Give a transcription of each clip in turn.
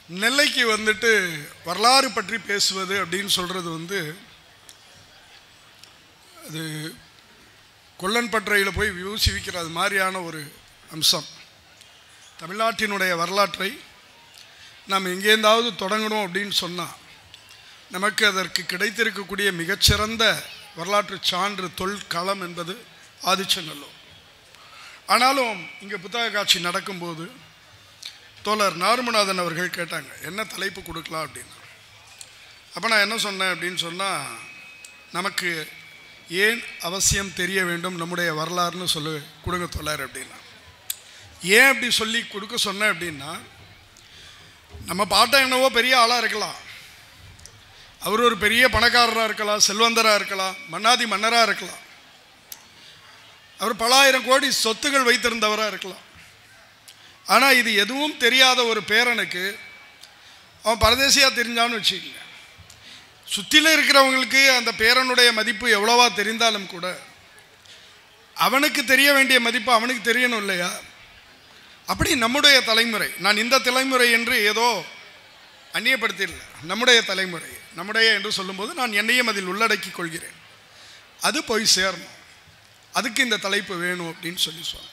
நெல்லைக்கு வந்துட்டு வரலாறு பற்றி பேசுவது அப்படின்னு சொல்கிறது வந்து அது கொல்லன்பற்றையில் போய் யோசிக்கிறது மாதிரியான ஒரு அம்சம் தமிழ்நாட்டினுடைய வரலாற்றை நாம் எங்கேருந்தாவது தொடங்கணும் அப்படின்னு சொன்னால் நமக்கு அதற்கு கிடைத்திருக்கக்கூடிய மிகச்சிறந்த வரலாற்று சான்று தொல்களம் என்பது ஆதிச்சநல்லூர் ஆனாலும் இங்கே புத்தக காட்சி நடக்கும்போது தோழர் நார்மநாதன் அவர்கள் கேட்டாங்க என்ன தலைப்பு கொடுக்கலாம் அப்படின்னு அப்போ நான் என்ன சொன்னேன் அப்படின்னு சொன்னால் நமக்கு ஏன் அவசியம் தெரிய வேண்டும் நம்முடைய வரலாறுன்னு சொல்லு கொடுங்க தோழர் அப்படின்னா ஏன் அப்படி சொல்லி கொடுக்க சொன்னேன் அப்படின்னா நம்ம பாட்டை என்னவோ பெரிய ஆளாக இருக்கலாம் அவர் ஒரு பெரிய பணக்காரராக இருக்கலாம் செல்வந்தராக இருக்கலாம் மன்னாதி மன்னராக இருக்கலாம் அவர் பல ஆயிரம் கோடி சொத்துகள் வைத்திருந்தவராக இருக்கலாம் ஆனால் இது எதுவும் தெரியாத ஒரு பேரனுக்கு அவன் பரதேசியாக தெரிஞ்சான்னு வச்சுக்கோங்க சுற்றில இருக்கிறவங்களுக்கு அந்த பேரனுடைய மதிப்பு எவ்வளவா தெரிந்தாலும் கூட அவனுக்கு தெரிய வேண்டிய மதிப்பு அவனுக்கு தெரியணும் இல்லையா அப்படி நம்முடைய தலைமுறை நான் இந்த தலைமுறை என்று ஏதோ அந்நியப்படுத்திடல நம்முடைய தலைமுறை நம்முடைய என்று சொல்லும்போது நான் என்னையும் அதில் உள்ளடக்கி கொள்கிறேன் அது போய் சேரணும் அதுக்கு இந்த தலைப்பு வேணும் அப்படின்னு சொல்லி சொன்னேன்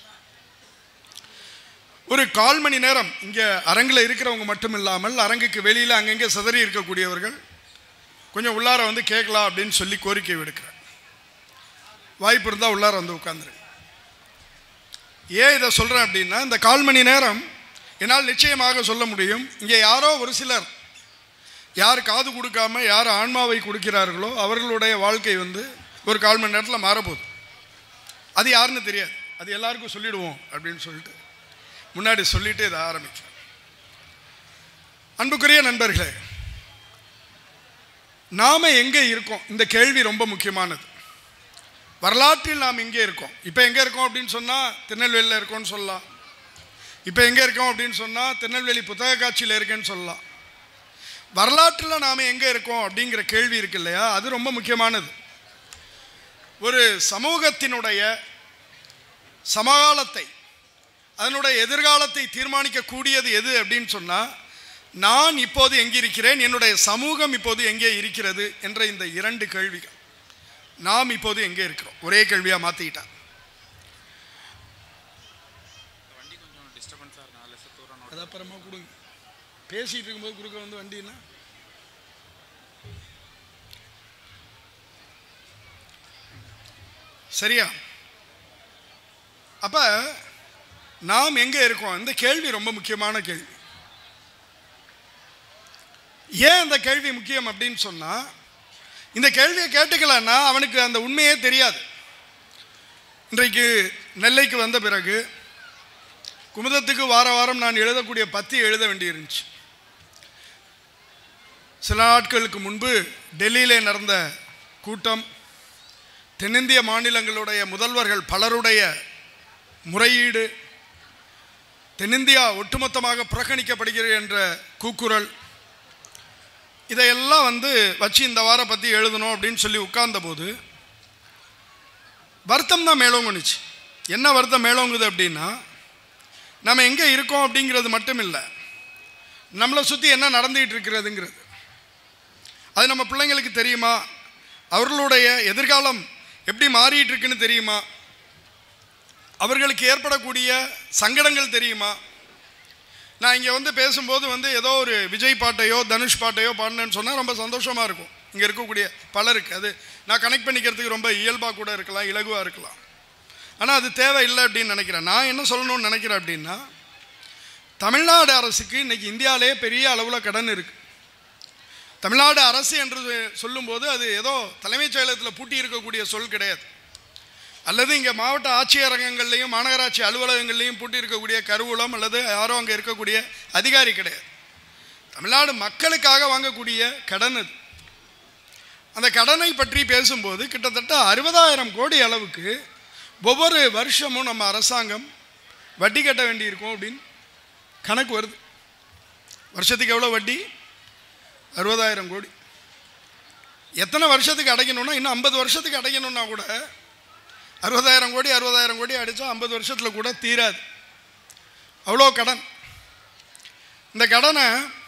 ஒரு கால் மணி நேரம் இங்கே அரங்கில் இருக்கிறவங்க மட்டும் இல்லாமல் அரங்குக்கு வெளியில் அங்கங்கே சிதறி இருக்கக்கூடியவர்கள் கொஞ்சம் உள்ளார வந்து கேட்கலாம் அப்படின்னு சொல்லி கோரிக்கை விடுக்கிறேன் வாய்ப்பு இருந்தால் உள்ளார வந்து உட்காந்துருங்க ஏன் இதை சொல்கிறேன் அப்படின்னா இந்த கால் மணி நேரம் என்னால் நிச்சயமாக சொல்ல முடியும் இங்கே யாரோ ஒரு சிலர் யார் காது கொடுக்காம யார் ஆன்மாவை கொடுக்கிறார்களோ அவர்களுடைய வாழ்க்கை வந்து ஒரு கால் மணி நேரத்தில் மாறப்போகுது அது யாருன்னு தெரியாது அது எல்லாருக்கும் சொல்லிடுவோம் அப்படின்னு சொல்லிட்டு முன்னாடி சொல்லிட்டு இதை ஆரம்பிக்கிறேன் அன்புக்குரிய நண்பர்களே நாம எங்கே இருக்கோம் இந்த கேள்வி ரொம்ப முக்கியமானது வரலாற்றில் நாம் எங்கே இருக்கோம் இப்போ எங்கே இருக்கோம் அப்படின்னு சொன்னால் திருநெல்வேலியில் இருக்கோம்னு சொல்லலாம் இப்போ எங்கே இருக்கோம் அப்படின்னு சொன்னால் திருநெல்வேலி புத்தக காட்சியில் இருக்கேன்னு சொல்லலாம் வரலாற்றில் நாம் எங்கே இருக்கோம் அப்படிங்கிற கேள்வி இருக்கு இல்லையா அது ரொம்ப முக்கியமானது ஒரு சமூகத்தினுடைய சமகாலத்தை அதனுடைய எதிர்காலத்தை தீர்மானிக்கக்கூடியது எது அப்படின்னு சொன்னால் நான் இப்போது எங்கே இருக்கிறேன் என்னுடைய சமூகம் இப்போது எங்கே இருக்கிறது என்ற இந்த இரண்டு கேள்விகள் நாம் இப்போது எங்கே இருக்கிறோம் ஒரே கேள்வியாக மாற்றிக்கிட்டான் வண்டி கொஞ்சம் டிஸ்டர்பன்ஸாக இருக்கும் அதில் சார் தூரம் அது அப்புறமா கொடுங்க பேசிகிட்டு இருக்கும்போது கொடுக்க வந்து வண்டின்னா சரியா அப்போ நாம் எங்கே இருக்கோம் இந்த கேள்வி ரொம்ப முக்கியமான கேள்வி ஏன் இந்த கேள்வி முக்கியம் அப்படின்னு சொன்னால் இந்த கேள்வியை கேட்டுக்கலன்னா அவனுக்கு அந்த உண்மையே தெரியாது இன்றைக்கு நெல்லைக்கு வந்த பிறகு குமுதத்துக்கு வார வாரம் நான் எழுதக்கூடிய பத்தி எழுத வேண்டியிருந்துச்சு சில நாட்களுக்கு முன்பு டெல்லியிலே நடந்த கூட்டம் தென்னிந்திய மாநிலங்களுடைய முதல்வர்கள் பலருடைய முறையீடு தென்னிந்தியா ஒட்டுமொத்தமாக புறக்கணிக்கப்படுகிறது என்ற கூக்குரல் இதையெல்லாம் வந்து வச்சு இந்த வாரம் பற்றி எழுதணும் அப்படின்னு சொல்லி உட்கார்ந்தபோது வருத்தம் தான் மேலோங்குனுச்சு என்ன வருத்தம் மேலோங்குது அப்படின்னா நம்ம எங்கே இருக்கோம் அப்படிங்கிறது மட்டும் இல்லை நம்மளை சுற்றி என்ன நடந்துகிட்டு இருக்கிறதுங்கிறது அது நம்ம பிள்ளைங்களுக்கு தெரியுமா அவர்களுடைய எதிர்காலம் எப்படி மாறிட்டு இருக்குன்னு தெரியுமா அவர்களுக்கு ஏற்படக்கூடிய சங்கடங்கள் தெரியுமா நான் இங்கே வந்து பேசும்போது வந்து ஏதோ ஒரு விஜய் பாட்டையோ தனுஷ் பாட்டையோ பாடினேன்னு சொன்னால் ரொம்ப சந்தோஷமாக இருக்கும் இங்கே இருக்கக்கூடிய பலருக்கு அது நான் கனெக்ட் பண்ணிக்கிறதுக்கு ரொம்ப இயல்பாக கூட இருக்கலாம் இலகுவாக இருக்கலாம் ஆனால் அது தேவையில்லை அப்படின்னு நினைக்கிறேன் நான் என்ன சொல்லணும்னு நினைக்கிறேன் அப்படின்னா தமிழ்நாடு அரசுக்கு இன்றைக்கி இந்தியாவிலே பெரிய அளவில் கடன் இருக்குது தமிழ்நாடு அரசு என்று சொல்லும்போது அது ஏதோ தலைமைச் செயலகத்தில் பூட்டி இருக்கக்கூடிய சொல் கிடையாது அல்லது இங்கே மாவட்ட ஆட்சியரங்கங்கள்லையும் மாநகராட்சி அலுவலகங்கள்லையும் பூட்டி இருக்கக்கூடிய கருவூலம் அல்லது யாரோ அங்கே இருக்கக்கூடிய அதிகாரி கிடையாது தமிழ்நாடு மக்களுக்காக வாங்கக்கூடிய கடன் அது அந்த கடனை பற்றி பேசும்போது கிட்டத்தட்ட அறுபதாயிரம் கோடி அளவுக்கு ஒவ்வொரு வருஷமும் நம்ம அரசாங்கம் வட்டி கட்ட வேண்டியிருக்கும் அப்படின்னு கணக்கு வருது வருஷத்துக்கு எவ்வளோ வட்டி அறுபதாயிரம் கோடி எத்தனை வருஷத்துக்கு அடைக்கணும்னா இன்னும் ஐம்பது வருஷத்துக்கு அடைக்கணும்னா கூட அறுபதாயிரம் கோடி அறுபதாயிரம் கோடி அடித்தா ஐம்பது வருஷத்தில் கூட தீராது அவ்வளோ கடன் இந்த கடனை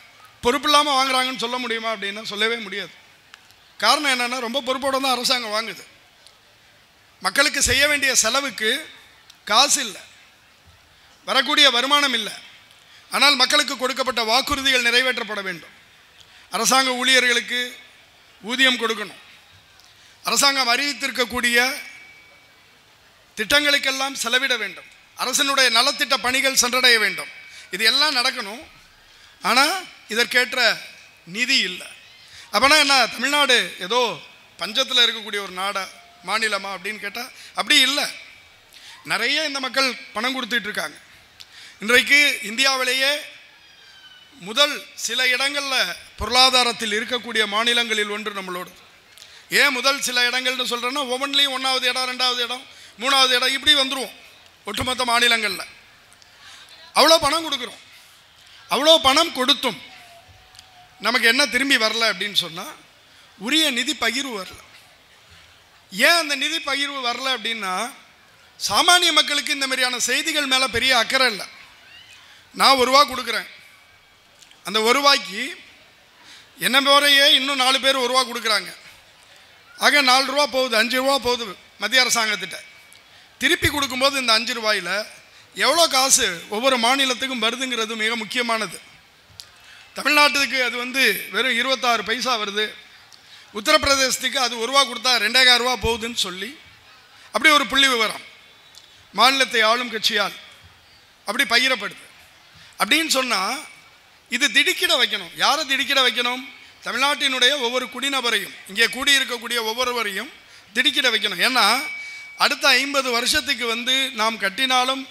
பொறுப்பு இல்லாமல் வாங்குறாங்கன்னு சொல்ல முடியுமா அப்படின்னா சொல்லவே முடியாது காரணம் என்னென்னா ரொம்ப பொறுப்போட தான் அரசாங்கம் வாங்குது மக்களுக்கு செய்ய வேண்டிய செலவுக்கு காசு இல்லை வரக்கூடிய வருமானம் இல்லை ஆனால் மக்களுக்கு கொடுக்கப்பட்ட வாக்குறுதிகள் நிறைவேற்றப்பட வேண்டும் அரசாங்க ஊழியர்களுக்கு ஊதியம் கொடுக்கணும் அரசாங்கம் அறிவித்திருக்கக்கூடிய திட்டங்களுக்கெல்லாம் செலவிட வேண்டும் அரசனுடைய நலத்திட்ட பணிகள் சென்றடைய வேண்டும் இது எல்லாம் நடக்கணும் ஆனால் இதற்கேற்ற நிதி இல்லை அப்போனா என்ன தமிழ்நாடு ஏதோ பஞ்சத்தில் இருக்கக்கூடிய ஒரு நாடா மாநிலமா அப்படின்னு கேட்டால் அப்படி இல்லை நிறைய இந்த மக்கள் பணம் கொடுத்துட்டு இருக்காங்க இன்றைக்கு இந்தியாவிலேயே முதல் சில இடங்களில் பொருளாதாரத்தில் இருக்கக்கூடிய மாநிலங்களில் ஒன்று நம்மளோட ஏன் முதல் சில இடங்கள்னு சொல்கிறேன்னா ஒவ்வொன்றிலையும் ஒன்றாவது இடம் ரெண்டாவது இடம் மூணாவது இடம் இப்படி வந்துருவோம் ஒட்டுமொத்த மாநிலங்களில் அவ்வளோ பணம் கொடுக்குறோம் அவ்வளோ பணம் கொடுத்தும் நமக்கு என்ன திரும்பி வரல அப்படின்னு சொன்னால் உரிய நிதி பகிர்வு வரல ஏன் அந்த நிதி பகிர்வு வரல அப்படின்னா சாமானிய மக்களுக்கு இந்த மாதிரியான செய்திகள் மேலே பெரிய அக்கறை இல்லை நான் ஒரு ரூபா கொடுக்குறேன் அந்த ஒரு ரூபாய்க்கு என்ன போறையே இன்னும் நாலு பேர் ஒரு ரூபா கொடுக்குறாங்க ஆக நாலு ரூபா போகுது அஞ்சு ரூபா போகுது மத்திய அரசாங்கத்திட்ட திருப்பி கொடுக்கும்போது இந்த அஞ்சு ரூபாயில் எவ்வளோ காசு ஒவ்வொரு மாநிலத்துக்கும் வருதுங்கிறது மிக முக்கியமானது தமிழ்நாட்டுக்கு அது வந்து வெறும் இருபத்தாறு பைசா வருது உத்தரப்பிரதேசத்துக்கு அது ஒரு ரூபா கொடுத்தா ரெண்டாயிரம் ரூபா போகுதுன்னு சொல்லி அப்படி ஒரு புள்ளி விவரம் மாநிலத்தை ஆளும் கட்சியால் அப்படி பகிரப்படுது அப்படின்னு சொன்னால் இது திடுக்கிட வைக்கணும் யாரை திடுக்கிட வைக்கணும் தமிழ்நாட்டினுடைய ஒவ்வொரு குடிநபரையும் இங்கே கூடியிருக்கக்கூடிய ஒவ்வொருவரையும் திடுக்கிட வைக்கணும் ஏன்னா அடுத்த ஐம்பது வருஷத்துக்கு வந்து நாம் கட்டினாலும்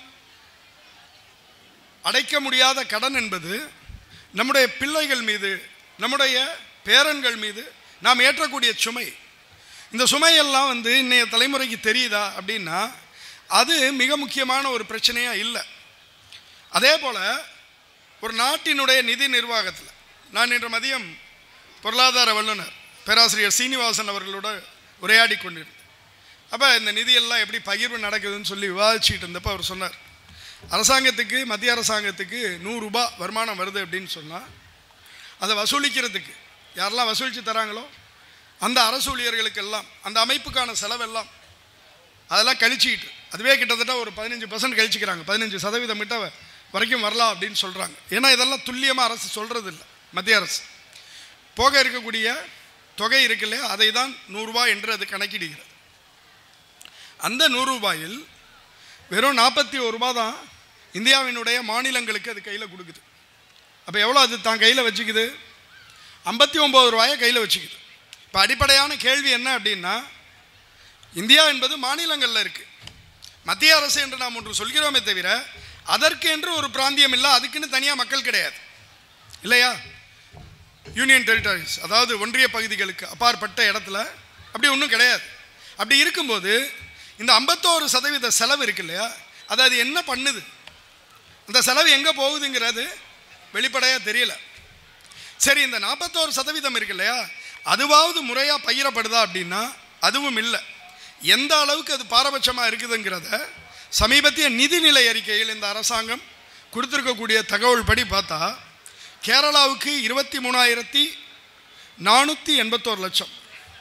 அடைக்க முடியாத கடன் என்பது நம்முடைய பிள்ளைகள் மீது நம்முடைய பேரன்கள் மீது நாம் ஏற்றக்கூடிய சுமை இந்த சுமையெல்லாம் வந்து இன்றைய தலைமுறைக்கு தெரியுதா அப்படின்னா அது மிக முக்கியமான ஒரு பிரச்சனையாக இல்லை அதே போல் ஒரு நாட்டினுடைய நிதி நிர்வாகத்தில் நான் இன்று மதியம் பொருளாதார வல்லுநர் பேராசிரியர் சீனிவாசன் அவர்களோட உரையாடி கொண்டிருந்தேன் அப்போ இந்த நிதியெல்லாம் எப்படி பகிர்வு நடக்குதுன்னு சொல்லி விவாதிச்சுட்டு இருந்தப்போ அவர் சொன்னார் அரசாங்கத்துக்கு மத்திய அரசாங்கத்துக்கு நூறுரூபா வருமானம் வருது அப்படின்னு சொன்னால் அதை வசூலிக்கிறதுக்கு யாரெல்லாம் வசூலித்து தராங்களோ அந்த அரசு ஊழியர்களுக்கெல்லாம் அந்த அமைப்புக்கான செலவெல்லாம் அதெல்லாம் கழிச்சிக்கிட்டு அதுவே கிட்டத்தட்ட ஒரு பதினஞ்சு பர்சன்ட் கழிச்சிக்கிறாங்க பதினஞ்சு சதவீதம் கிட்ட வரைக்கும் வரலாம் அப்படின்னு சொல்கிறாங்க ஏன்னா இதெல்லாம் துல்லியமாக அரசு சொல்கிறது இல்லை மத்திய அரசு போக இருக்கக்கூடிய தொகை இருக்கு இல்லையா அதை தான் நூறுரூவா என்று அது கணக்கிடுகிறது அந்த நூறு ரூபாயில் வெறும் நாற்பத்தி ஒரு ரூபா தான் இந்தியாவினுடைய மாநிலங்களுக்கு அது கையில் கொடுக்குது அப்போ எவ்வளோ அது தான் கையில் வச்சுக்குது ஐம்பத்தி ஒம்பது ரூபாயை கையில் வச்சுக்குது இப்போ அடிப்படையான கேள்வி என்ன அப்படின்னா இந்தியா என்பது மாநிலங்களில் இருக்குது மத்திய அரசு என்று நாம் ஒன்று சொல்கிறோமே தவிர அதற்கு என்று ஒரு பிராந்தியம் இல்லை அதுக்குன்னு தனியாக மக்கள் கிடையாது இல்லையா யூனியன் டெரிட்டரிஸ் அதாவது ஒன்றிய பகுதிகளுக்கு அப்பாற்பட்ட இடத்துல அப்படி ஒன்றும் கிடையாது அப்படி இருக்கும்போது இந்த ஐம்பத்தோரு சதவீத செலவு இருக்கு இல்லையா அது அது என்ன பண்ணுது அந்த செலவு எங்கே போகுதுங்கிறது வெளிப்படையாக தெரியல சரி இந்த நாற்பத்தோரு சதவீதம் இருக்கு இல்லையா அதுவாவது முறையாக பகிரப்படுதா அப்படின்னா அதுவும் இல்லை எந்த அளவுக்கு அது பாரபட்சமாக இருக்குதுங்கிறத சமீபத்திய நிதிநிலை அறிக்கையில் இந்த அரசாங்கம் கொடுத்துருக்கக்கூடிய தகவல் படி பார்த்தா கேரளாவுக்கு இருபத்தி மூணாயிரத்தி நானூற்றி எண்பத்தோரு லட்சம்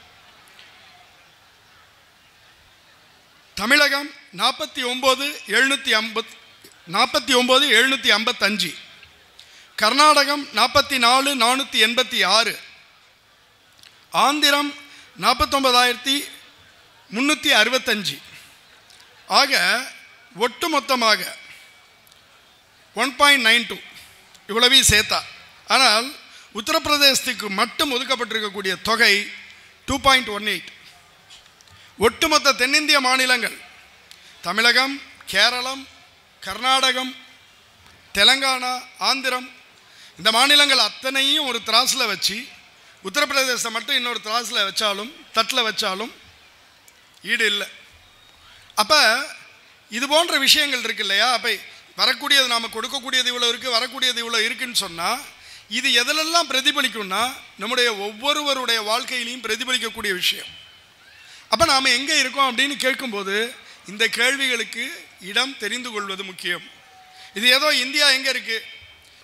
தமிழகம் நாற்பத்தி ஒம்பது எழுநூற்றி ஐம்பத் நாற்பத்தி ஒம்பது எழுநூற்றி ஐம்பத்தஞ்சு கர்நாடகம் நாற்பத்தி நாலு நானூற்றி எண்பத்தி ஆறு ஆந்திரம் நாற்பத்தொம்பதாயிரத்தி முந்நூற்றி அறுபத்தஞ்சு ஆக ஒட்டுமொத்தமாக ஒன் பாயிண்ட் நைன் டூ இவ்வளவையும் சேர்த்தா ஆனால் உத்தரப்பிரதேசத்துக்கு மட்டும் ஒதுக்கப்பட்டிருக்கக்கூடிய தொகை டூ பாயிண்ட் ஒன் எயிட் ஒட்டுமொத்த தென்னிந்திய மாநிலங்கள் தமிழகம் கேரளம் கர்நாடகம் தெலங்கானா ஆந்திரம் இந்த மாநிலங்கள் அத்தனையும் ஒரு திராஸில் வச்சு உத்தரப்பிரதேசம் மட்டும் இன்னொரு திராஸில் வச்சாலும் தட்டில் வச்சாலும் ஈடு இல்லை அப்போ இது போன்ற விஷயங்கள் இருக்கு இல்லையா அப்போ வரக்கூடியது நாம் கொடுக்கக்கூடியது இவ்வளோ இருக்குது வரக்கூடியது இவ்வளோ இருக்குன்னு சொன்னால் இது எதிலெல்லாம் பிரதிபலிக்கும்னா நம்முடைய ஒவ்வொருவருடைய வாழ்க்கையிலையும் பிரதிபலிக்கக்கூடிய விஷயம் அப்போ நாம் எங்கே இருக்கோம் அப்படின்னு கேட்கும்போது இந்த கேள்விகளுக்கு இடம் தெரிந்து கொள்வது முக்கியம் இது ஏதோ இந்தியா எங்கே இருக்குது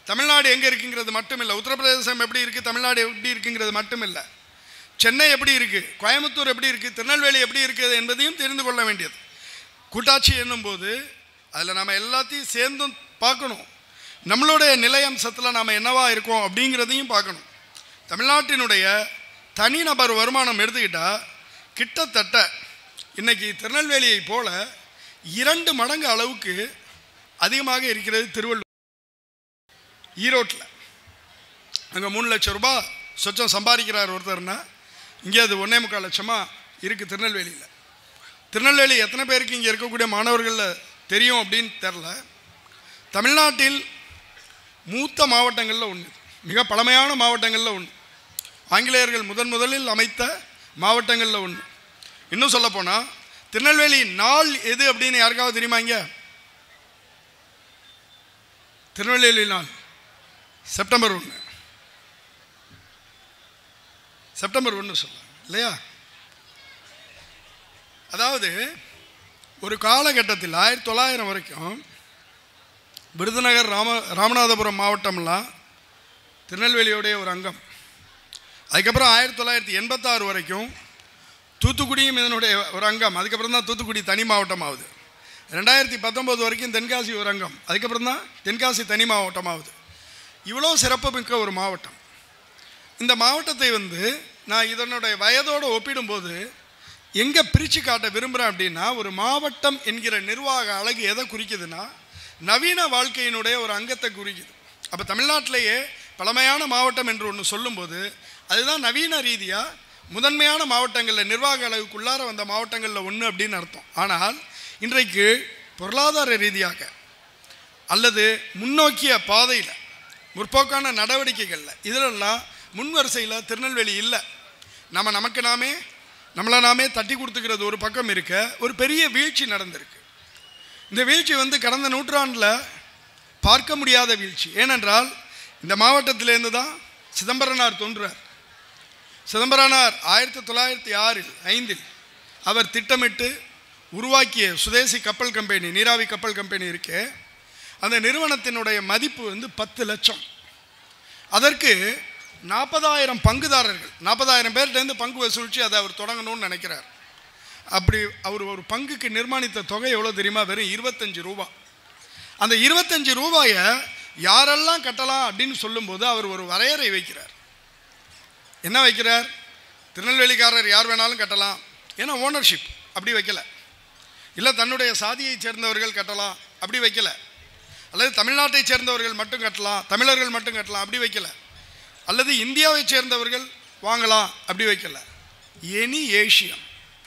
தமிழ்நாடு எங்கே இருக்குங்கிறது மட்டும் இல்லை உத்தரப்பிரதேசம் எப்படி இருக்குது தமிழ்நாடு எப்படி இருக்குங்கிறது மட்டும் இல்லை சென்னை எப்படி இருக்குது கோயம்புத்தூர் எப்படி இருக்குது திருநெல்வேலி எப்படி இருக்குது என்பதையும் தெரிந்து கொள்ள வேண்டியது கூட்டாட்சி என்னும்போது அதில் நம்ம எல்லாத்தையும் சேர்ந்தும் பார்க்கணும் நம்மளுடைய நிலை அம்சத்தில் நாம் என்னவா இருக்கோம் அப்படிங்கிறதையும் பார்க்கணும் தமிழ்நாட்டினுடைய தனிநபர் வருமானம் எடுத்துக்கிட்டால் கிட்டத்தட்ட இன்னைக்கு திருநெல்வேலியை போல இரண்டு மடங்கு அளவுக்கு அதிகமாக இருக்கிறது திருவள்ளூர் ஈரோட்டில் அங்கே மூணு லட்சம் ரூபாய் சொச்சம் சம்பாதிக்கிறார் ஒருத்தர்னா இங்கே அது ஒன்றே முக்கால் லட்சமாக இருக்குது திருநெல்வேலியில் திருநெல்வேலி எத்தனை பேருக்கு இங்கே இருக்கக்கூடிய மாணவர்களில் தெரியும் அப்படின்னு தெரில தமிழ்நாட்டில் மூத்த மாவட்டங்களில் ஒன்று மிக பழமையான மாவட்டங்களில் ஒன்று ஆங்கிலேயர்கள் முதன் முதலில் அமைத்த மாவட்டங்களில் ஒன்று இன்னும் சொல்லப்போனால் திருநெல்வேலி நாள் எது அப்படின்னு யாருக்காவது தெரியுமா இங்கே திருநெல்வேலி நாள் செப்டம்பர் ஒன்று செப்டம்பர் ஒன்று சொல்லலாம் இல்லையா அதாவது ஒரு காலகட்டத்தில் ஆயிரத்தி தொள்ளாயிரம் வரைக்கும் விருதுநகர் ராம ராமநாதபுரம் மாவட்டம்லாம் திருநெல்வேலியோடைய ஒரு அங்கம் அதுக்கப்புறம் ஆயிரத்தி தொள்ளாயிரத்தி எண்பத்தாறு வரைக்கும் தூத்துக்குடியும் இதனுடைய ஒரு அங்கம் அதுக்கப்புறம் தான் தூத்துக்குடி தனி மாவட்டம் ஆகுது ரெண்டாயிரத்தி பத்தொம்போது வரைக்கும் தென்காசி ஒரு அங்கம் அதுக்கப்புறம் தான் தென்காசி தனி மாவட்டம் ஆகுது இவ்வளோ சிறப்புமிக்க ஒரு மாவட்டம் இந்த மாவட்டத்தை வந்து நான் இதனுடைய வயதோடு ஒப்பிடும்போது எங்கே பிரித்து காட்ட விரும்புகிறேன் அப்படின்னா ஒரு மாவட்டம் என்கிற நிர்வாக அழகு எதை குறிக்குதுன்னா நவீன வாழ்க்கையினுடைய ஒரு அங்கத்தை குறிக்குது அப்போ தமிழ்நாட்டிலேயே பழமையான மாவட்டம் என்று ஒன்று சொல்லும்போது அதுதான் நவீன ரீதியாக முதன்மையான மாவட்டங்களில் நிர்வாக அளவுக்குள்ளார வந்த மாவட்டங்களில் ஒன்று அப்படின்னு அர்த்தம் ஆனால் இன்றைக்கு பொருளாதார ரீதியாக அல்லது முன்னோக்கிய பாதையில் முற்போக்கான நடவடிக்கைகளில் இதிலெல்லாம் முன் வரிசையில் திருநெல்வேலி இல்லை நம்ம நமக்கு நாமே நம்மளை நாமே தட்டி கொடுத்துக்கிறது ஒரு பக்கம் இருக்க ஒரு பெரிய வீழ்ச்சி நடந்திருக்கு இந்த வீழ்ச்சி வந்து கடந்த நூற்றாண்டில் பார்க்க முடியாத வீழ்ச்சி ஏனென்றால் இந்த மாவட்டத்திலேருந்து தான் சிதம்பரனார் தோன்றுறார் சிதம்பரனார் ஆயிரத்தி தொள்ளாயிரத்தி ஆறில் ஐந்தில் அவர் திட்டமிட்டு உருவாக்கிய சுதேசி கப்பல் கம்பெனி நீராவி கப்பல் கம்பெனி இருக்கே அந்த நிறுவனத்தினுடைய மதிப்பு வந்து பத்து லட்சம் அதற்கு நாற்பதாயிரம் பங்குதாரர்கள் நாற்பதாயிரம் பேர்கிட்டேருந்து பங்கு வசூலித்து அதை அவர் தொடங்கணும்னு நினைக்கிறார் அப்படி அவர் ஒரு பங்குக்கு நிர்மாணித்த தொகை எவ்வளோ தெரியுமா வெறும் இருபத்தஞ்சு ரூபா அந்த இருபத்தஞ்சு ரூபாயை யாரெல்லாம் கட்டலாம் அப்படின்னு சொல்லும்போது அவர் ஒரு வரையறை வைக்கிறார் என்ன வைக்கிறார் திருநெல்வேலிக்காரர் யார் வேணாலும் கட்டலாம் ஏன்னா ஓனர்ஷிப் அப்படி வைக்கல இல்லை தன்னுடைய சாதியைச் சேர்ந்தவர்கள் கட்டலாம் அப்படி வைக்கல அல்லது தமிழ்நாட்டைச் சேர்ந்தவர்கள் மட்டும் கட்டலாம் தமிழர்கள் மட்டும் கட்டலாம் அப்படி வைக்கல அல்லது இந்தியாவைச் சேர்ந்தவர்கள் வாங்கலாம் அப்படி வைக்கல எனி ஏஷியம்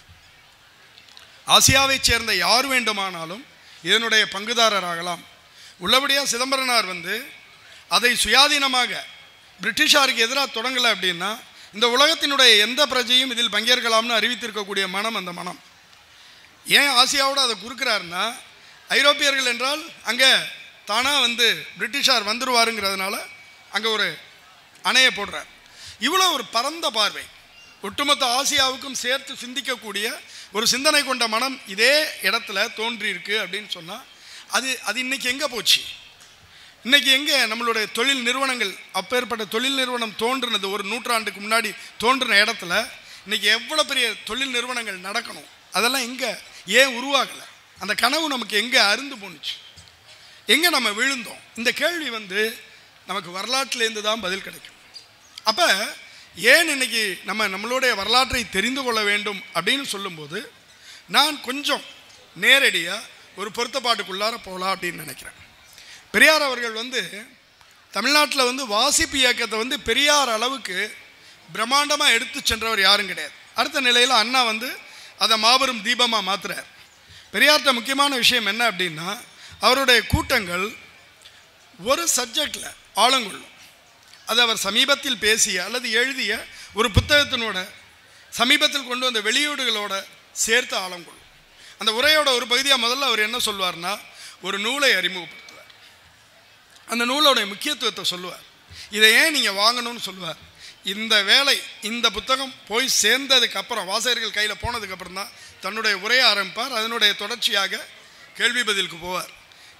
ஆசியாவைச் சேர்ந்த யார் வேண்டுமானாலும் இதனுடைய பங்குதாரராகலாம் உள்ளபடியாக சிதம்பரனார் வந்து அதை சுயாதீனமாக பிரிட்டிஷாருக்கு எதிராக தொடங்கலை அப்படின்னா இந்த உலகத்தினுடைய எந்த பிரஜையும் இதில் பங்கேற்கலாம்னு அறிவித்திருக்கக்கூடிய மனம் அந்த மனம் ஏன் ஆசியாவோடு அதை குறுக்கிறாருன்னா ஐரோப்பியர்கள் என்றால் அங்கே தானாக வந்து பிரிட்டிஷார் வந்துருவாருங்கிறதுனால அங்கே ஒரு அணையை போடுறார் இவ்வளோ ஒரு பரந்த பார்வை ஒட்டுமொத்த ஆசியாவுக்கும் சேர்த்து சிந்திக்கக்கூடிய ஒரு சிந்தனை கொண்ட மனம் இதே இடத்துல தோன்றியிருக்கு அப்படின்னு சொன்னால் அது அது இன்னைக்கு எங்கே போச்சு இன்னைக்கு எங்கே நம்மளுடைய தொழில் நிறுவனங்கள் அப்பேற்பட்ட தொழில் நிறுவனம் தோன்றுனது ஒரு நூற்றாண்டுக்கு முன்னாடி தோன்றின இடத்துல இன்னைக்கு எவ்வளோ பெரிய தொழில் நிறுவனங்கள் நடக்கணும் அதெல்லாம் எங்கே ஏன் உருவாகலை அந்த கனவு நமக்கு எங்கே அருந்து போணுச்சு எங்கே நம்ம விழுந்தோம் இந்த கேள்வி வந்து நமக்கு வரலாற்றிலேருந்து தான் பதில் கிடைக்கும் அப்போ ஏன் இன்னைக்கு நம்ம நம்மளுடைய வரலாற்றை தெரிந்து கொள்ள வேண்டும் அப்படின்னு சொல்லும்போது நான் கொஞ்சம் நேரடியாக ஒரு பொருத்தப்பாட்டுக்குள்ளார போகலாம் அப்படின்னு நினைக்கிறேன் பெரியார் அவர்கள் வந்து தமிழ்நாட்டில் வந்து வாசிப்பு இயக்கத்தை வந்து பெரியார் அளவுக்கு பிரம்மாண்டமாக எடுத்து சென்றவர் யாரும் கிடையாது அடுத்த நிலையில் அண்ணா வந்து அதை மாபெரும் தீபமாக மாத்துறார் பெரியார்கிட்ட முக்கியமான விஷயம் என்ன அப்படின்னா அவருடைய கூட்டங்கள் ஒரு சப்ஜெக்டில் ஆழங்கொள்ளும் அது அவர் சமீபத்தில் பேசிய அல்லது எழுதிய ஒரு புத்தகத்தினோட சமீபத்தில் கொண்டு வந்த வெளியீடுகளோட சேர்த்து ஆழம் கொள்ளும் அந்த உரையோட ஒரு பகுதியாக முதல்ல அவர் என்ன சொல்வார்னா ஒரு நூலை அறிமுகப்படுத்துவார் அந்த நூலோட முக்கியத்துவத்தை சொல்லுவார் இதை ஏன் நீங்கள் வாங்கணும்னு சொல்லுவார் இந்த வேலை இந்த புத்தகம் போய் சேர்ந்ததுக்கு அப்புறம் வாசகர்கள் கையில் போனதுக்கு அப்புறம் தான் தன்னுடைய உரையை ஆரம்பிப்பார் அதனுடைய தொடர்ச்சியாக கேள்வி பதிலுக்கு போவார்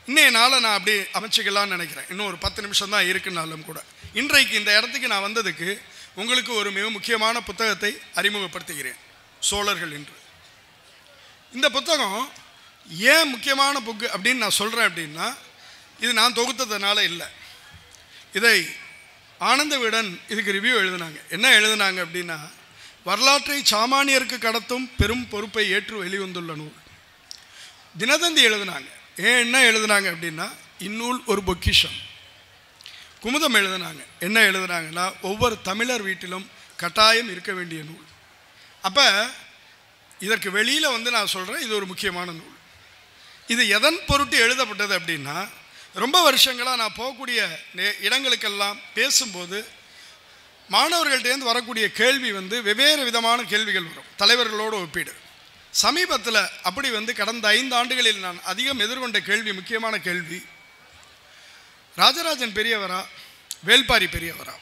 இன்னைய நாளை நான் அப்படி அமைச்சிக்கலாம்னு நினைக்கிறேன் இன்னும் ஒரு பத்து நிமிஷம் தான் இருக்குனாலும் கூட இன்றைக்கு இந்த இடத்துக்கு நான் வந்ததுக்கு உங்களுக்கு ஒரு மிக முக்கியமான புத்தகத்தை அறிமுகப்படுத்துகிறேன் சோழர்கள் என்று இந்த புத்தகம் ஏன் முக்கியமான புக்கு அப்படின்னு நான் சொல்கிறேன் அப்படின்னா இது நான் தொகுத்ததுனால இல்லை இதை ஆனந்த விடன் இதுக்கு ரிவ்யூ எழுதினாங்க என்ன எழுதினாங்க அப்படின்னா வரலாற்றை சாமானியருக்கு கடத்தும் பெரும் பொறுப்பை ஏற்று வெளிவந்துள்ள நூல் தினதந்தி எழுதினாங்க ஏன் என்ன எழுதினாங்க அப்படின்னா இந்நூல் ஒரு பொக்கிஷம் குமுதம் எழுதினாங்க என்ன எழுதினாங்கன்னா ஒவ்வொரு தமிழர் வீட்டிலும் கட்டாயம் இருக்க வேண்டிய நூல் அப்போ இதற்கு வெளியில் வந்து நான் சொல்கிறேன் இது ஒரு முக்கியமான நூல் இது எதன் பொருட்டு எழுதப்பட்டது அப்படின்னா ரொம்ப வருஷங்களாக நான் போகக்கூடிய நே- இடங்களுக்கெல்லாம் பேசும்போது மாணவர்கள்ட்டேருந்து வரக்கூடிய கேள்வி வந்து வெவ்வேறு விதமான கேள்விகள் வரும் தலைவர்களோடு ஒப்பீடு சமீபத்தில் அப்படி வந்து கடந்த ஐந்து ஆண்டுகளில் நான் அதிகம் எதிர்கொண்ட கேள்வி முக்கியமான கேள்வி ராஜராஜன் பெரியவரா வேல்பாரி பெரியவரா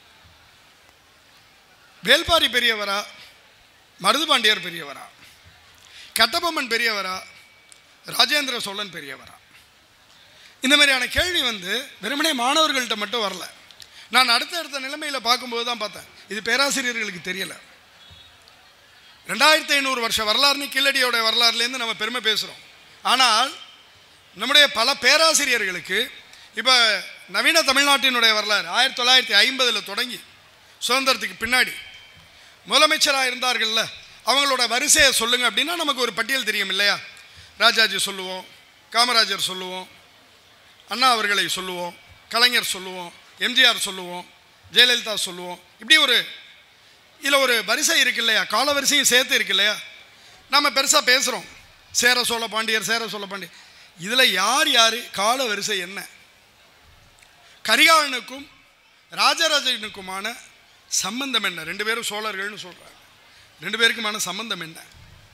வேல்பாரி பெரியவரா மருதுபாண்டியர் பெரியவரா கட்டபொம்மன் பெரியவரா ராஜேந்திர சோழன் பெரியவரா இந்த மாதிரியான கேள்வி வந்து வெறுமனே மாணவர்கள்ட்ட மட்டும் வரல நான் அடுத்த அடுத்த நிலைமையில் பார்க்கும்போது தான் பார்த்தேன் இது பேராசிரியர்களுக்கு தெரியல ரெண்டாயிரத்தி ஐநூறு வருஷ வரலாறுன்னு கீழடியோட வரலாறுலேருந்து நம்ம பெருமை பேசுகிறோம் ஆனால் நம்முடைய பல பேராசிரியர்களுக்கு இப்போ நவீன தமிழ்நாட்டினுடைய வரலாறு ஆயிரத்தி தொள்ளாயிரத்தி ஐம்பதில் தொடங்கி சுதந்திரத்துக்கு பின்னாடி முதலமைச்சராக இருந்தார்கள்ல அவங்களோட வரிசையை சொல்லுங்க அப்படின்னா நமக்கு ஒரு பட்டியல் தெரியும் இல்லையா ராஜாஜி சொல்லுவோம் காமராஜர் சொல்லுவோம் அண்ணா அவர்களை சொல்லுவோம் கலைஞர் சொல்லுவோம் எம்ஜிஆர் சொல்லுவோம் ஜெயலலிதா சொல்லுவோம் இப்படி ஒரு இதில் ஒரு வரிசை இருக்கு இல்லையா கால வரிசையும் சேர்த்து இருக்கு இல்லையா நம்ம பெருசாக பேசுகிறோம் சேர சோழ பாண்டியர் சேர சோழ பாண்டியர் இதில் யார் யார் கால வரிசை என்ன கரிகாலனுக்கும் ராஜராஜனுக்குமான சம்பந்தம் என்ன ரெண்டு பேரும் சோழர்கள்னு சொல்கிறாங்க ரெண்டு பேருக்குமான சம்பந்தம் என்ன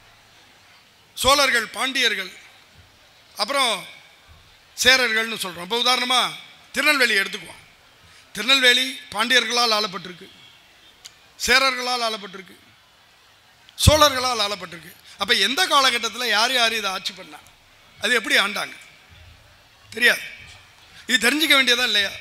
சோழர்கள் பாண்டியர்கள் அப்புறம் சேரர்கள்னு சொல்கிறோம் இப்போ உதாரணமாக திருநெல்வேலி எடுத்துக்குவோம் திருநெல்வேலி பாண்டியர்களால் ஆளப்பட்டிருக்கு சேரர்களால் ஆளப்பட்டிருக்கு சோழர்களால் ஆளப்பட்டிருக்கு அப்போ எந்த காலகட்டத்தில் யார் யார் இதை ஆட்சி பண்ணா அது எப்படி ஆண்டாங்க தெரியாது இது தெரிஞ்சுக்க வேண்டியதா இல்லையா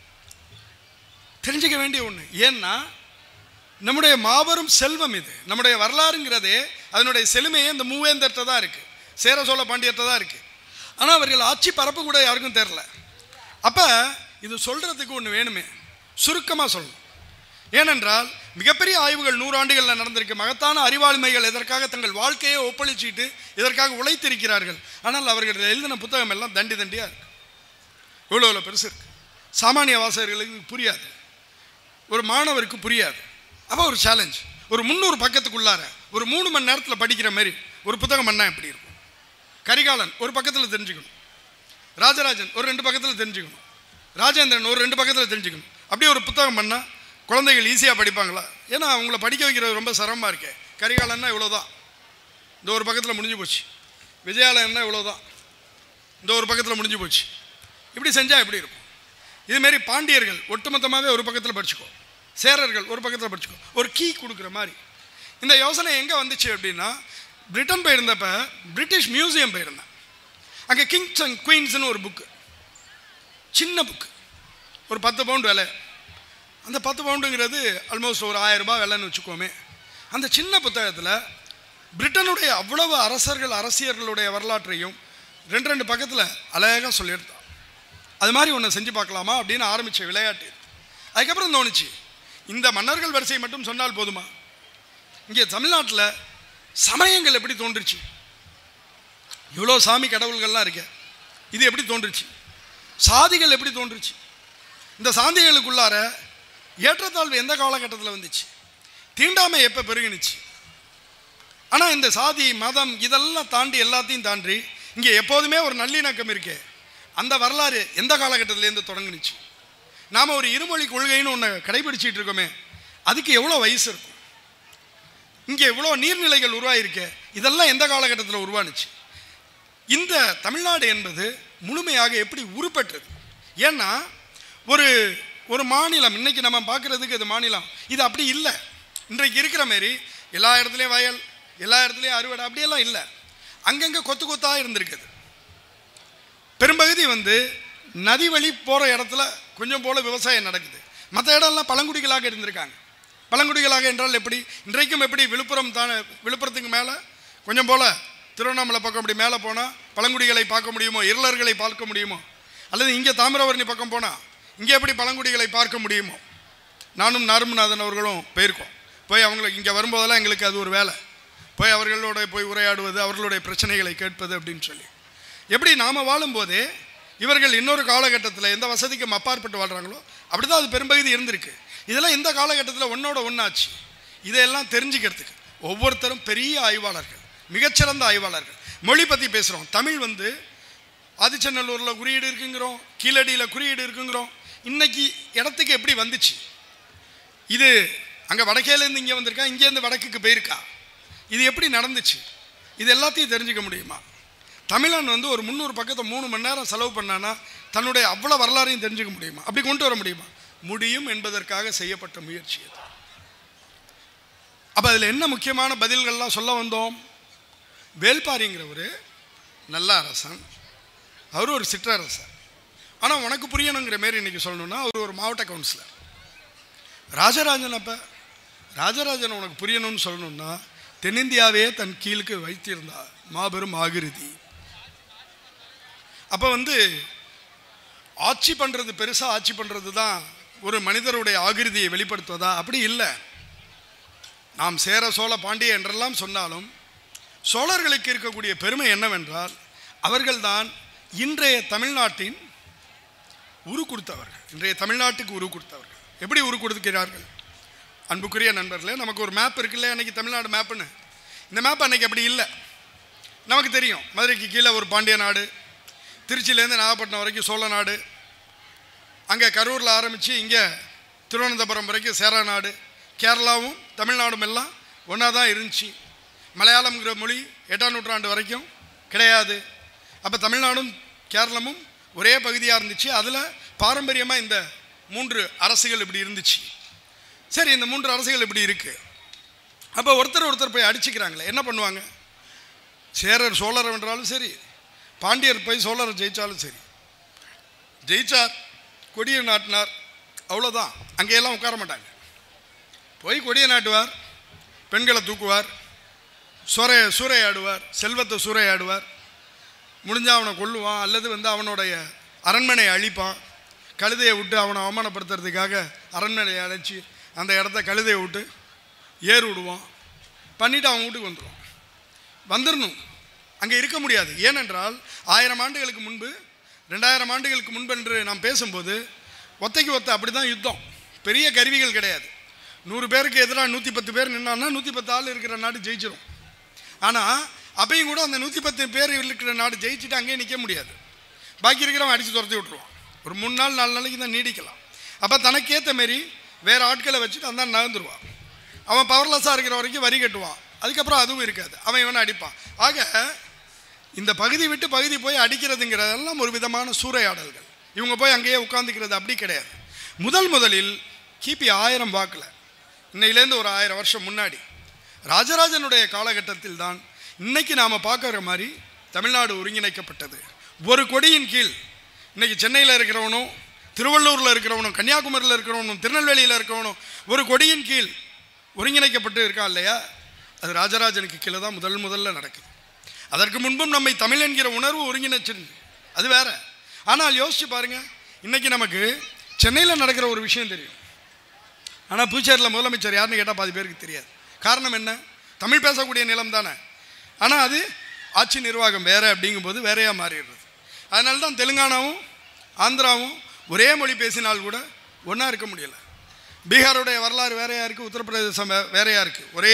தெரிஞ்சுக்க வேண்டிய ஒன்று ஏன்னா நம்முடைய மாபெரும் செல்வம் இது நம்முடைய வரலாறுங்கிறதே அதனுடைய செழுமையே இந்த மூவேந்தர்கிட்ட தான் இருக்குது சேர சோழ பாண்டியர்கிட்ட தான் இருக்குது ஆனால் அவர்கள் ஆட்சி பரப்பு கூட யாருக்கும் தெரில அப்போ இது சொல்கிறதுக்கு ஒன்று வேணுமே சுருக்கமாக சொல்லணும் ஏனென்றால் மிகப்பெரிய ஆய்வுகள் நூறாண்டுகளில் நடந்திருக்கு மகத்தான அறிவாளுமைகள் இதற்காக தங்கள் வாழ்க்கையை ஒப்பளிச்சிட்டு இதற்காக உழைத்திருக்கிறார்கள் ஆனால் அவர்கள் எழுதின புத்தகம் எல்லாம் தண்டி தண்டியாக இருக்கு இவ்வளோ இவ்வளோ பெருசு இருக்கு சாமானிய வாசகர்களுக்கு புரியாது ஒரு மாணவருக்கு புரியாது அப்போ ஒரு சேலஞ்ச் ஒரு முந்நூறு பக்கத்துக்குள்ளார ஒரு மூணு மணி நேரத்தில் படிக்கிற மாதிரி ஒரு புத்தகம் பண்ணால் எப்படி இருக்கும் கரிகாலன் ஒரு பக்கத்தில் தெரிஞ்சுக்கணும் ராஜராஜன் ஒரு ரெண்டு பக்கத்தில் தெரிஞ்சுக்கணும் ராஜேந்திரன் ஒரு ரெண்டு பக்கத்தில் தெரிஞ்சுக்கணும் அப்படியே ஒரு புத்தகம் பண்ணால் குழந்தைகள் ஈஸியாக படிப்பாங்களா ஏன்னா அவங்கள படிக்க வைக்கிறது ரொம்ப சிரமமாக இருக்கே கரிகாலன்னா இவ்வளோதான் இந்த ஒரு பக்கத்தில் முடிஞ்சு போச்சு விஜயாலயன்னா இவ்வளோதான் இந்த ஒரு பக்கத்தில் முடிஞ்சு போச்சு இப்படி செஞ்சால் எப்படி இருக்கும் இதுமாரி பாண்டியர்கள் ஒட்டுமொத்தமாகவே ஒரு பக்கத்தில் படிச்சுக்கோ சேரர்கள் ஒரு பக்கத்தில் படிச்சுக்கோ ஒரு கீ கொடுக்குற மாதிரி இந்த யோசனை எங்கே வந்துச்சு அப்படின்னா பிரிட்டன் போயிருந்தப்ப பிரிட்டிஷ் மியூசியம் போயிருந்தேன் அங்கே கிங்ஸ் அண்ட் குயின்ஸ்னு ஒரு புக்கு சின்ன புக்கு ஒரு பத்து பவுண்டு விலை அந்த பத்து பவுண்டுங்கிறது ஆல்மோஸ்ட் ஒரு ஆயிரம் ரூபாய் விலைன்னு வச்சுக்கோமே அந்த சின்ன புத்தகத்தில் பிரிட்டனுடைய அவ்வளவு அரசர்கள் அரசியர்களுடைய வரலாற்றையும் ரெண்டு ரெண்டு பக்கத்தில் அழகாக சொல்லியிருந்தான் அது மாதிரி ஒன்று செஞ்சு பார்க்கலாமா அப்படின்னு ஆரம்பித்த விளையாட்டு அதுக்கப்புறம் தோணுச்சு இந்த மன்னர்கள் வரிசை மட்டும் சொன்னால் போதுமா இங்கே தமிழ்நாட்டில் சமயங்கள் எப்படி தோன்றுச்சு இவ்வளோ சாமி கடவுள்கள்லாம் இருக்க இது எப்படி தோன்றுச்சு சாதிகள் எப்படி தோன்றுச்சு இந்த சாதிகளுக்குள்ளார ஏற்றத்தாழ்வு எந்த காலகட்டத்தில் வந்துச்சு தீண்டாமை எப்போ பெருகினுச்சு ஆனால் இந்த சாதி மதம் இதெல்லாம் தாண்டி எல்லாத்தையும் தாண்டி இங்கே எப்போதுமே ஒரு நல்லிணக்கம் இருக்கே அந்த வரலாறு எந்த காலகட்டத்திலேருந்து தொடங்குனுச்சு நாம் ஒரு இருமொழி கொள்கைன்னு ஒன்று கடைபிடிச்சிட்டு இருக்கோமே அதுக்கு எவ்வளோ வயசு இருக்கும் இங்கே எவ்வளோ நீர்நிலைகள் உருவாயிருக்கே இதெல்லாம் எந்த காலகட்டத்தில் உருவானுச்சு இந்த தமிழ்நாடு என்பது முழுமையாக எப்படி உருப்பெற்றது ஏன்னா ஒரு ஒரு மாநிலம் இன்னைக்கு நம்ம பார்க்குறதுக்கு இது மாநிலம் இது அப்படி இல்லை இன்றைக்கு இருக்கிற மாரி எல்லா இடத்துலையும் வயல் எல்லா இடத்துலையும் அறுவடை அப்படியெல்லாம் இல்லை அங்கங்கே கொத்து கொத்தாக இருந்திருக்குது பெரும்பகுதி வந்து நதி வழி போகிற இடத்துல கொஞ்சம் போல விவசாயம் நடக்குது மற்ற இடம்லாம் பழங்குடிகளாக இருந்திருக்காங்க பழங்குடிகளாக என்றால் எப்படி இன்றைக்கும் எப்படி விழுப்புரம் தானே விழுப்புரத்துக்கு மேலே கொஞ்சம் போல திருவண்ணாமலை பக்கம் அப்படி மேலே போனால் பழங்குடிகளை பார்க்க முடியுமோ இருளர்களை பார்க்க முடியுமோ அல்லது இங்கே தாமிரபரணி பக்கம் போனால் இங்கே எப்படி பழங்குடிகளை பார்க்க முடியுமோ நானும் நார்மநாதன் அவர்களும் போயிருக்கோம் போய் அவங்களுக்கு இங்கே வரும்போதெல்லாம் எங்களுக்கு அது ஒரு வேலை போய் அவர்களோட போய் உரையாடுவது அவர்களுடைய பிரச்சனைகளை கேட்பது அப்படின்னு சொல்லி எப்படி நாம் வாழும்போதே இவர்கள் இன்னொரு காலகட்டத்தில் எந்த வசதிக்கும் அப்பாற்பட்டு வாழ்கிறாங்களோ அப்படி தான் அது பெரும்பகுதி இருந்திருக்கு இதெல்லாம் இந்த காலகட்டத்தில் ஒன்றோட ஒன்றாச்சு இதையெல்லாம் தெரிஞ்சுக்கிறதுக்கு ஒவ்வொருத்தரும் பெரிய ஆய்வாளர்கள் மிகச்சிறந்த ஆய்வாளர்கள் மொழி பற்றி பேசுகிறோம் தமிழ் வந்து ஆதிச்சநல்லூரில் குறியீடு இருக்குங்கிறோம் கீழடியில் குறியீடு இருக்குங்கிறோம் இன்னைக்கு இடத்துக்கு எப்படி வந்துச்சு இது அங்கே வடக்கேலேருந்து இங்கே வந்திருக்கா இங்கேருந்து வடக்குக்கு போயிருக்கா இது எப்படி நடந்துச்சு இது எல்லாத்தையும் தெரிஞ்சுக்க முடியுமா தமிழன் வந்து ஒரு முந்நூறு பக்கத்தை மூணு மணி நேரம் செலவு பண்ணானா தன்னுடைய அவ்வளோ வரலாறையும் தெரிஞ்சுக்க முடியுமா அப்படி கொண்டு வர முடியுமா முடியும் என்பதற்காக செய்யப்பட்ட முயற்சி அது அப்போ அதில் என்ன முக்கியமான பதில்கள்லாம் சொல்ல வந்தோம் வேல்பாரிங்கிறவர் நல்ல அரசன் அவர் ஒரு சிற்றரசர் ஆனால் உனக்கு புரியணுங்கிற மாரி இன்னைக்கு சொல்லணும்னா அவர் ஒரு மாவட்ட கவுன்சிலர் ராஜராஜன் அப்போ ராஜராஜன் உனக்கு புரியணும்னு சொல்லணும்னா தென்னிந்தியாவே தன் கீழுக்கு வைத்திருந்தார் மாபெரும் ஆகிருதி அப்போ வந்து ஆட்சி பண்ணுறது பெருசாக ஆட்சி பண்ணுறது தான் ஒரு மனிதருடைய ஆகிருதியை வெளிப்படுத்துவதா அப்படி இல்லை நாம் சேர சோழ பாண்டிய என்றெல்லாம் சொன்னாலும் சோழர்களுக்கு இருக்கக்கூடிய பெருமை என்னவென்றால் அவர்கள்தான் இன்றைய தமிழ்நாட்டின் உரு கொடுத்தவர்கள் இன்றைய தமிழ்நாட்டுக்கு உரு கொடுத்தவர்கள் எப்படி உரு கொடுக்கிறார்கள் அன்புக்குரிய நண்பர்களே நமக்கு ஒரு மேப் இருக்குல்ல அன்னைக்கு தமிழ்நாடு மேப்புன்னு இந்த மேப் அன்னைக்கு அப்படி இல்லை நமக்கு தெரியும் மதுரைக்கு கீழே ஒரு பாண்டிய நாடு திருச்சியிலேருந்து நாகப்பட்டினம் வரைக்கும் சோழ நாடு அங்கே கரூரில் ஆரம்பித்து இங்கே திருவனந்தபுரம் வரைக்கும் சேர நாடு கேரளாவும் தமிழ்நாடும் எல்லாம் ஒன்றா தான் இருந்துச்சு மலையாளம்ங்கிற மொழி எட்டாம் நூற்றாண்டு வரைக்கும் கிடையாது அப்போ தமிழ்நாடும் கேரளமும் ஒரே பகுதியாக இருந்துச்சு அதில் பாரம்பரியமாக இந்த மூன்று அரசுகள் இப்படி இருந்துச்சு சரி இந்த மூன்று அரசுகள் இப்படி இருக்குது அப்போ ஒருத்தர் ஒருத்தர் போய் அடிச்சுக்கிறாங்களே என்ன பண்ணுவாங்க சேரர் சோழர் வென்றாலும் சரி பாண்டியர் போய் சோழரை ஜெயித்தாலும் சரி ஜெயிச்சார் கொடியை நாட்டினார் அவ்வளோதான் அங்கேயெல்லாம் உட்கார மாட்டாங்க போய் கொடியை நாட்டுவார் பெண்களை தூக்குவார் சூறைய சூறையாடுவார் செல்வத்தை சூறையாடுவார் முடிஞ்சால் அவனை கொல்லுவான் அல்லது வந்து அவனுடைய அரண்மனையை அழிப்பான் கழுதையை விட்டு அவனை அவமானப்படுத்துறதுக்காக அரண்மனையை அழைச்சி அந்த இடத்த கழுதையை விட்டு ஏறு விடுவான் பண்ணிவிட்டு அவன் வீட்டுக்கு வந்துடுவான் வந்துடணும் அங்கே இருக்க முடியாது ஏனென்றால் ஆயிரம் ஆண்டுகளுக்கு முன்பு ரெண்டாயிரம் ஆண்டுகளுக்கு முன்பென்று நாம் பேசும்போது ஒத்தைக்கு ஒத்த அப்படி தான் யுத்தம் பெரிய கருவிகள் கிடையாது நூறு பேருக்கு எதிராக நூற்றி பத்து பேர் நின்னான்னா நூற்றி பத்து ஆள் இருக்கிற நாடு ஜெயிச்சிடும் ஆனால் அப்பையும் கூட அந்த நூற்றி பத்து பேர் இருக்கிற நாடு ஜெயிச்சுட்டு அங்கேயே நிற்க முடியாது பாக்கி இருக்கிறவன் அடித்து துரத்தி விட்ருவான் ஒரு மூணு நாள் நாலு நாளைக்கு தான் நீடிக்கலாம் அப்போ தனக்கேற்ற மாரி வேறு ஆட்களை வச்சுட்டு அந்த நகர்ந்துருவான் அவன் பவர்லெஸ்ஸாக இருக்கிற வரைக்கும் வரி கட்டுவான் அதுக்கப்புறம் அதுவும் இருக்காது அவன் இவனை அடிப்பான் ஆக இந்த பகுதி விட்டு பகுதி போய் அடிக்கிறதுங்கிறதெல்லாம் ஒரு விதமான சூறையாடல்கள் இவங்க போய் அங்கேயே உட்காந்துக்கிறது அப்படி கிடையாது முதல் முதலில் கிபி ஆயிரம் வாக்கில் இன்னையிலேருந்து ஒரு ஆயிரம் வருஷம் முன்னாடி ராஜராஜனுடைய காலகட்டத்தில் தான் இன்னைக்கு நாம் பார்க்குற மாதிரி தமிழ்நாடு ஒருங்கிணைக்கப்பட்டது ஒரு கொடியின் கீழ் இன்னைக்கு சென்னையில் இருக்கிறவனும் திருவள்ளூரில் இருக்கிறவனும் கன்னியாகுமரியில் இருக்கிறவனும் திருநெல்வேலியில் இருக்கிறவனும் ஒரு கொடியின் கீழ் ஒருங்கிணைக்கப்பட்டு இருக்கான் இல்லையா அது ராஜராஜனுக்கு கீழே தான் முதல் முதல்ல நடக்குது அதற்கு முன்பும் நம்மை தமிழ் என்கிற உணர்வு ஒருங்கிணைச்சிருந்து அது வேற ஆனால் யோசிச்சு பாருங்க இன்னைக்கு நமக்கு சென்னையில் நடக்கிற ஒரு விஷயம் தெரியும் ஆனால் புதுச்சேரியில் முதலமைச்சர் யாருன்னு கேட்டால் பாதி பேருக்கு தெரியாது காரணம் என்ன தமிழ் பேசக்கூடிய நிலம் தானே ஆனால் அது ஆட்சி நிர்வாகம் வேற அப்படிங்கும்போது வேறையாக மாறிடுறது அதனால தான் தெலுங்கானாவும் ஆந்திராவும் ஒரே மொழி பேசினால் கூட ஒன்றா இருக்க முடியல பீகாருடைய வரலாறு வேறையாக இருக்குது உத்தரப்பிரதேசம் வே- வேறையாக இருக்குது ஒரே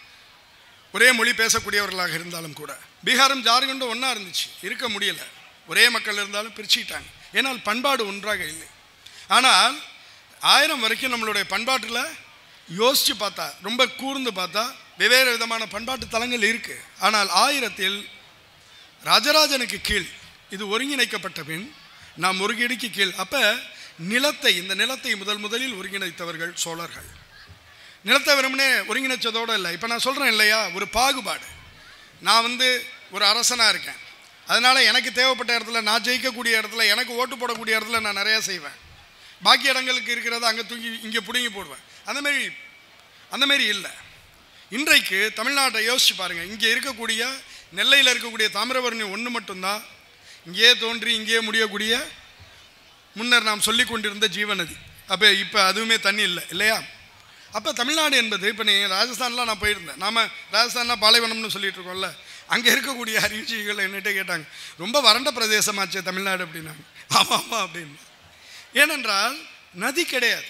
ஒரே மொழி பேசக்கூடியவர்களாக இருந்தாலும் கூட பீகாரும் ஜார்க்கண்டும் ஒன்றா இருந்துச்சு இருக்க முடியல ஒரே மக்கள் இருந்தாலும் பிரிச்சுக்கிட்டாங்க ஏன்னால் பண்பாடு ஒன்றாக இல்லை ஆனால் ஆயிரம் வரைக்கும் நம்மளுடைய பண்பாட்டில் யோசித்து பார்த்தா ரொம்ப கூர்ந்து பார்த்தா வெவ்வேறு விதமான பண்பாட்டு தலங்கள் இருக்குது ஆனால் ஆயிரத்தில் ராஜராஜனுக்கு கீழ் இது ஒருங்கிணைக்கப்பட்ட பின் நாம் ஒருங்கிணைக்கு கீழ் அப்போ நிலத்தை இந்த நிலத்தை முதல் முதலில் ஒருங்கிணைத்தவர்கள் சோழர்கள் நிலத்தை வெறுமனே ஒருங்கிணைச்சதோடு இல்லை இப்போ நான் சொல்கிறேன் இல்லையா ஒரு பாகுபாடு நான் வந்து ஒரு அரசனாக இருக்கேன் அதனால் எனக்கு தேவைப்பட்ட இடத்துல நான் ஜெயிக்கக்கூடிய இடத்துல எனக்கு ஓட்டு போடக்கூடிய இடத்துல நான் நிறையா செய்வேன் பாக்கி இடங்களுக்கு இருக்கிறத அங்கே தூக்கி இங்கே பிடுங்கி போடுவேன் அந்த மாதிரி அந்த மாதிரி இல்லை இன்றைக்கு தமிழ்நாட்டை யோசிச்சு பாருங்கள் இங்கே இருக்கக்கூடிய நெல்லையில் இருக்கக்கூடிய தாமிரபரணி ஒன்று மட்டும்தான் இங்கேயே தோன்றி இங்கேயே முடியக்கூடிய முன்னர் நாம் சொல்லி கொண்டிருந்த ஜீவநதி அப்போ இப்போ அதுவுமே தண்ணி இல்லை இல்லையா அப்போ தமிழ்நாடு என்பது இப்போ நீ ராஜஸ்தான்லாம் நான் போயிருந்தேன் நாம் ராஜஸ்தான்னா பாலைவனம்னு சொல்லிட்டு இருக்கோம்ல அங்கே இருக்கக்கூடிய அறிவிச்சிகள் என்கிட்ட கேட்டாங்க ரொம்ப வறண்ட பிரதேசமாச்சே தமிழ்நாடு அப்படின்னாங்க ஆமாம் ஆமாம் அப்படின்னு ஏனென்றால் நதி கிடையாது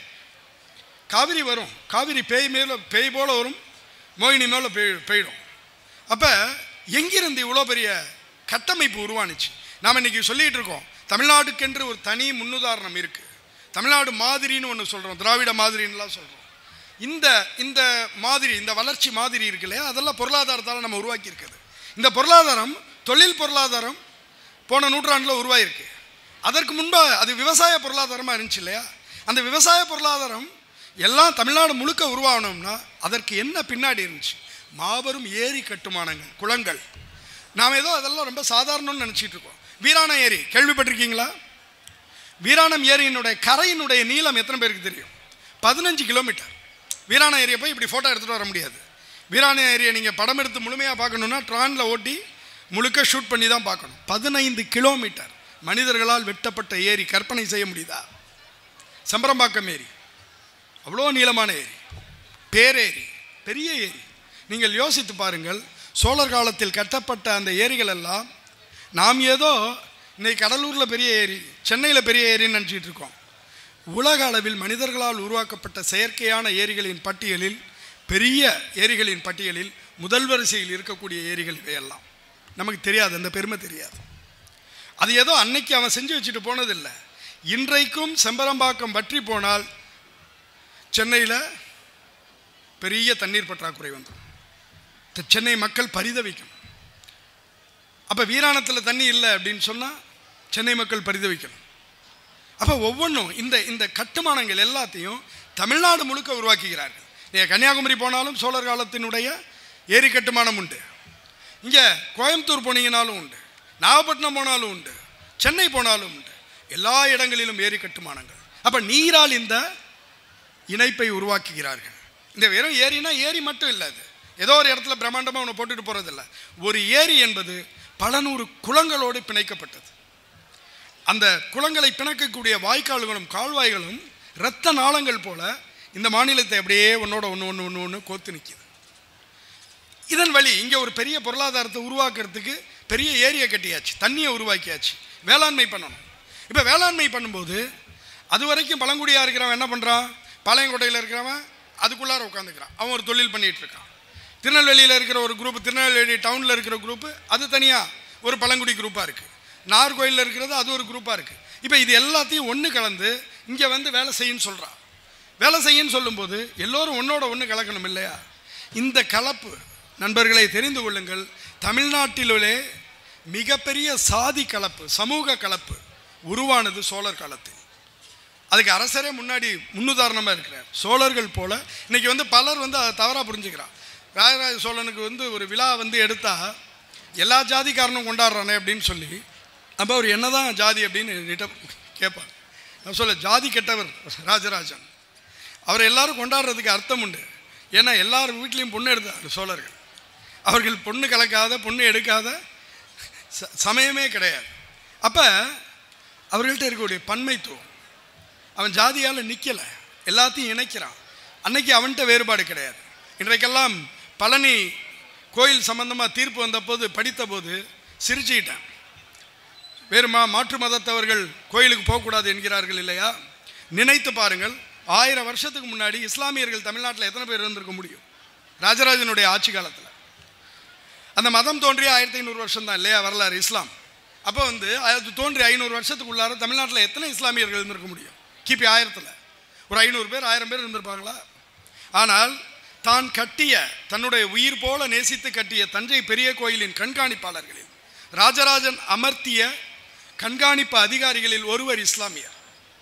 காவிரி வரும் காவிரி பேய் மேலே பேய் போல வரும் மோகினி மேலே பெய் பெய்டும் அப்போ எங்கிருந்து இவ்வளோ பெரிய கட்டமைப்பு உருவானுச்சு நாம் இன்னைக்கு சொல்லிகிட்டு இருக்கோம் தமிழ்நாட்டுக்கென்று ஒரு தனி முன்னுதாரணம் இருக்குது தமிழ்நாடு மாதிரின்னு ஒன்று சொல்கிறோம் திராவிட மாதிரின்னுலாம் சொல்கிறோம் இந்த இந்த மாதிரி இந்த வளர்ச்சி மாதிரி இருக்கு இல்லையா அதெல்லாம் பொருளாதாரத்தால் நம்ம உருவாக்கி இருக்குது இந்த பொருளாதாரம் தொழில் பொருளாதாரம் போன நூற்றாண்டில் உருவாயிருக்கு அதற்கு முன்பாக அது விவசாய பொருளாதாரமாக இருந்துச்சு இல்லையா அந்த விவசாய பொருளாதாரம் எல்லாம் தமிழ்நாடு முழுக்க உருவாகணும்னா அதற்கு என்ன பின்னாடி இருந்துச்சு மாபெரும் ஏரி கட்டுமானங்கள் குளங்கள் நாம் ஏதோ அதெல்லாம் ரொம்ப சாதாரணம்னு நினச்சிட்டு இருக்கோம் வீராணம் ஏரி கேள்விப்பட்டிருக்கீங்களா வீராணம் ஏரியினுடைய கரையினுடைய நீளம் எத்தனை பேருக்கு தெரியும் பதினஞ்சு கிலோமீட்டர் வீராணம் ஏரியை போய் இப்படி ஃபோட்டோ எடுத்துகிட்டு வர முடியாது வீராணம் ஏரியை நீங்கள் படம் எடுத்து முழுமையாக பார்க்கணுன்னா ட்ரானில் ஓட்டி முழுக்க ஷூட் பண்ணி தான் பார்க்கணும் பதினைந்து கிலோமீட்டர் மனிதர்களால் வெட்டப்பட்ட ஏரி கற்பனை செய்ய முடியுதா செம்பரம்பாக்கம் ஏரி அவ்வளோ நீளமான ஏரி பேரேரி பெரிய ஏரி நீங்கள் யோசித்து பாருங்கள் சோழர் காலத்தில் கட்டப்பட்ட அந்த ஏரிகள் எல்லாம் நாம் ஏதோ இன்னைக்கு கடலூரில் பெரிய ஏரி சென்னையில் பெரிய ஏரின்னு நினச்சிட்டு இருக்கோம் உலக அளவில் மனிதர்களால் உருவாக்கப்பட்ட செயற்கையான ஏரிகளின் பட்டியலில் பெரிய ஏரிகளின் பட்டியலில் முதல் வரிசையில் இருக்கக்கூடிய ஏரிகள் இவையெல்லாம் நமக்கு தெரியாது அந்த பெருமை தெரியாது அது ஏதோ அன்னைக்கு அவன் செஞ்சு வச்சுட்டு போனதில்லை இன்றைக்கும் செம்பரம்பாக்கம் வற்றி போனால் சென்னையில் பெரிய தண்ணீர் பற்றாக்குறை வந்துடும் த- சென்னை மக்கள் பரிதவிக்கும் அப்போ வீராணத்தில் தண்ணி இல்லை அப்படின்னு சொன்னால் சென்னை மக்கள் பரிதவிக்கணும் அப்போ ஒவ்வொன்றும் இந்த இந்த கட்டுமானங்கள் எல்லாத்தையும் தமிழ்நாடு முழுக்க உருவாக்குகிறார்கள் நீங்கள் கன்னியாகுமரி போனாலும் சோழர் காலத்தினுடைய ஏரி கட்டுமானம் உண்டு இங்கே கோயம்புத்தூர் போனீங்கனாலும் உண்டு நாகப்பட்டினம் போனாலும் உண்டு சென்னை போனாலும் உண்டு எல்லா இடங்களிலும் ஏரி கட்டுமானங்கள் அப்போ நீரால் இந்த இணைப்பை உருவாக்குகிறார்கள் இந்த வெறும் ஏரினா ஏரி மட்டும் இல்லை அது ஏதோ ஒரு இடத்துல பிரம்மாண்டமாக ஒன்று போட்டுட்டு போகிறதில்ல ஒரு ஏரி என்பது பல நூறு குளங்களோடு பிணைக்கப்பட்டது அந்த குளங்களை பிணக்கக்கூடிய வாய்க்கால்களும் கால்வாய்களும் இரத்த நாளங்கள் போல இந்த மாநிலத்தை அப்படியே ஒன்றோட ஒன்று ஒன்று ஒன்று ஒன்று கோத்து நிற்கிது இதன் வழி இங்கே ஒரு பெரிய பொருளாதாரத்தை உருவாக்குறதுக்கு பெரிய ஏரியை கட்டியாச்சு தண்ணியை உருவாக்கியாச்சு வேளாண்மை பண்ணணும் இப்போ வேளாண்மை பண்ணும்போது அது வரைக்கும் பழங்குடியாக இருக்கிறவன் என்ன பண்ணுறான் பாளையங்கோட்டையில் இருக்கிறவன் அதுக்குள்ளார உட்காந்துக்கிறான் அவன் ஒரு தொழில் பண்ணிகிட்டு இருக்கான் திருநெல்வேலியில் இருக்கிற ஒரு குரூப் திருநெல்வேலி டவுனில் இருக்கிற குரூப்பு அது தனியாக ஒரு பழங்குடி குரூப்பாக இருக்குது நார்கோயிலில் இருக்கிறது அது ஒரு குரூப்பாக இருக்குது இப்போ இது எல்லாத்தையும் ஒன்று கலந்து இங்கே வந்து வேலை செய்யுன்னு சொல்கிறான் வேலை செய்யுன்னு சொல்லும்போது எல்லோரும் ஒன்றோட ஒன்று கலக்கணும் இல்லையா இந்த கலப்பு நண்பர்களை தெரிந்து கொள்ளுங்கள் தமிழ்நாட்டிலே மிகப்பெரிய சாதி கலப்பு சமூக கலப்பு உருவானது சோழர் காலத்தில் அதுக்கு அரசரே முன்னாடி முன்னுதாரணமாக இருக்கிறார் சோழர்கள் போல இன்னைக்கு வந்து பலர் வந்து அதை தவறாக புரிஞ்சுக்கிறான் ராஜராஜ சோழனுக்கு வந்து ஒரு விழா வந்து எடுத்தால் எல்லா ஜாதிக்காரனும் கொண்டாடுறானே அப்படின்னு சொல்லி அப்போ அவர் என்னதான் ஜாதி அப்படின்னு என்கிட்ட கேட்பார் நான் சொல்ல ஜாதி கெட்டவர் ராஜராஜன் அவர் எல்லாரும் கொண்டாடுறதுக்கு அர்த்தம் உண்டு ஏன்னா எல்லார் வீட்லேயும் பொண்ணு எடுத்தார் சோழர்கள் அவர்கள் பொண்ணு கலக்காத பொண்ணு எடுக்காத ச- சமயமே கிடையாது அப்போ அவர்கள்ட்ட இருக்கக்கூடிய பன்மைத்துவம் அவன் ஜாதியால் நிற்கலை எல்லாத்தையும் இணைக்கிறான் அன்னைக்கு அவன்கிட்ட வேறுபாடு கிடையாது இன்றைக்கெல்லாம் பழனி கோயில் சம்பந்தமாக தீர்ப்பு வந்தபோது படித்தபோது சிரிச்சுக்கிட்டேன் வேறு மா மாற்று மதத்தவர்கள் கோயிலுக்கு போகக்கூடாது என்கிறார்கள் இல்லையா நினைத்து பாருங்கள் ஆயிரம் வருஷத்துக்கு முன்னாடி இஸ்லாமியர்கள் தமிழ்நாட்டில் எத்தனை பேர் இருந்திருக்க முடியும் ராஜராஜனுடைய ஆட்சி காலத்தில் அந்த மதம் தோன்றிய ஆயிரத்தி ஐநூறு வருஷம் தான் இல்லையா வரலாறு இஸ்லாம் அப்போ வந்து அது தோன்றி ஐநூறு வருஷத்துக்குள்ளார தமிழ்நாட்டில் எத்தனை இஸ்லாமியர்கள் இருந்திருக்க முடியும் கிபி ஆயிரத்தில் ஒரு ஐநூறு பேர் ஆயிரம் பேர் இருந்திருப்பாங்களா ஆனால் தான் கட்டிய தன்னுடைய உயிர் போல நேசித்து கட்டிய தஞ்சை பெரிய கோயிலின் கண்காணிப்பாளர்களில் ராஜராஜன் அமர்த்திய கண்காணிப்பு அதிகாரிகளில் ஒருவர் இஸ்லாமியர்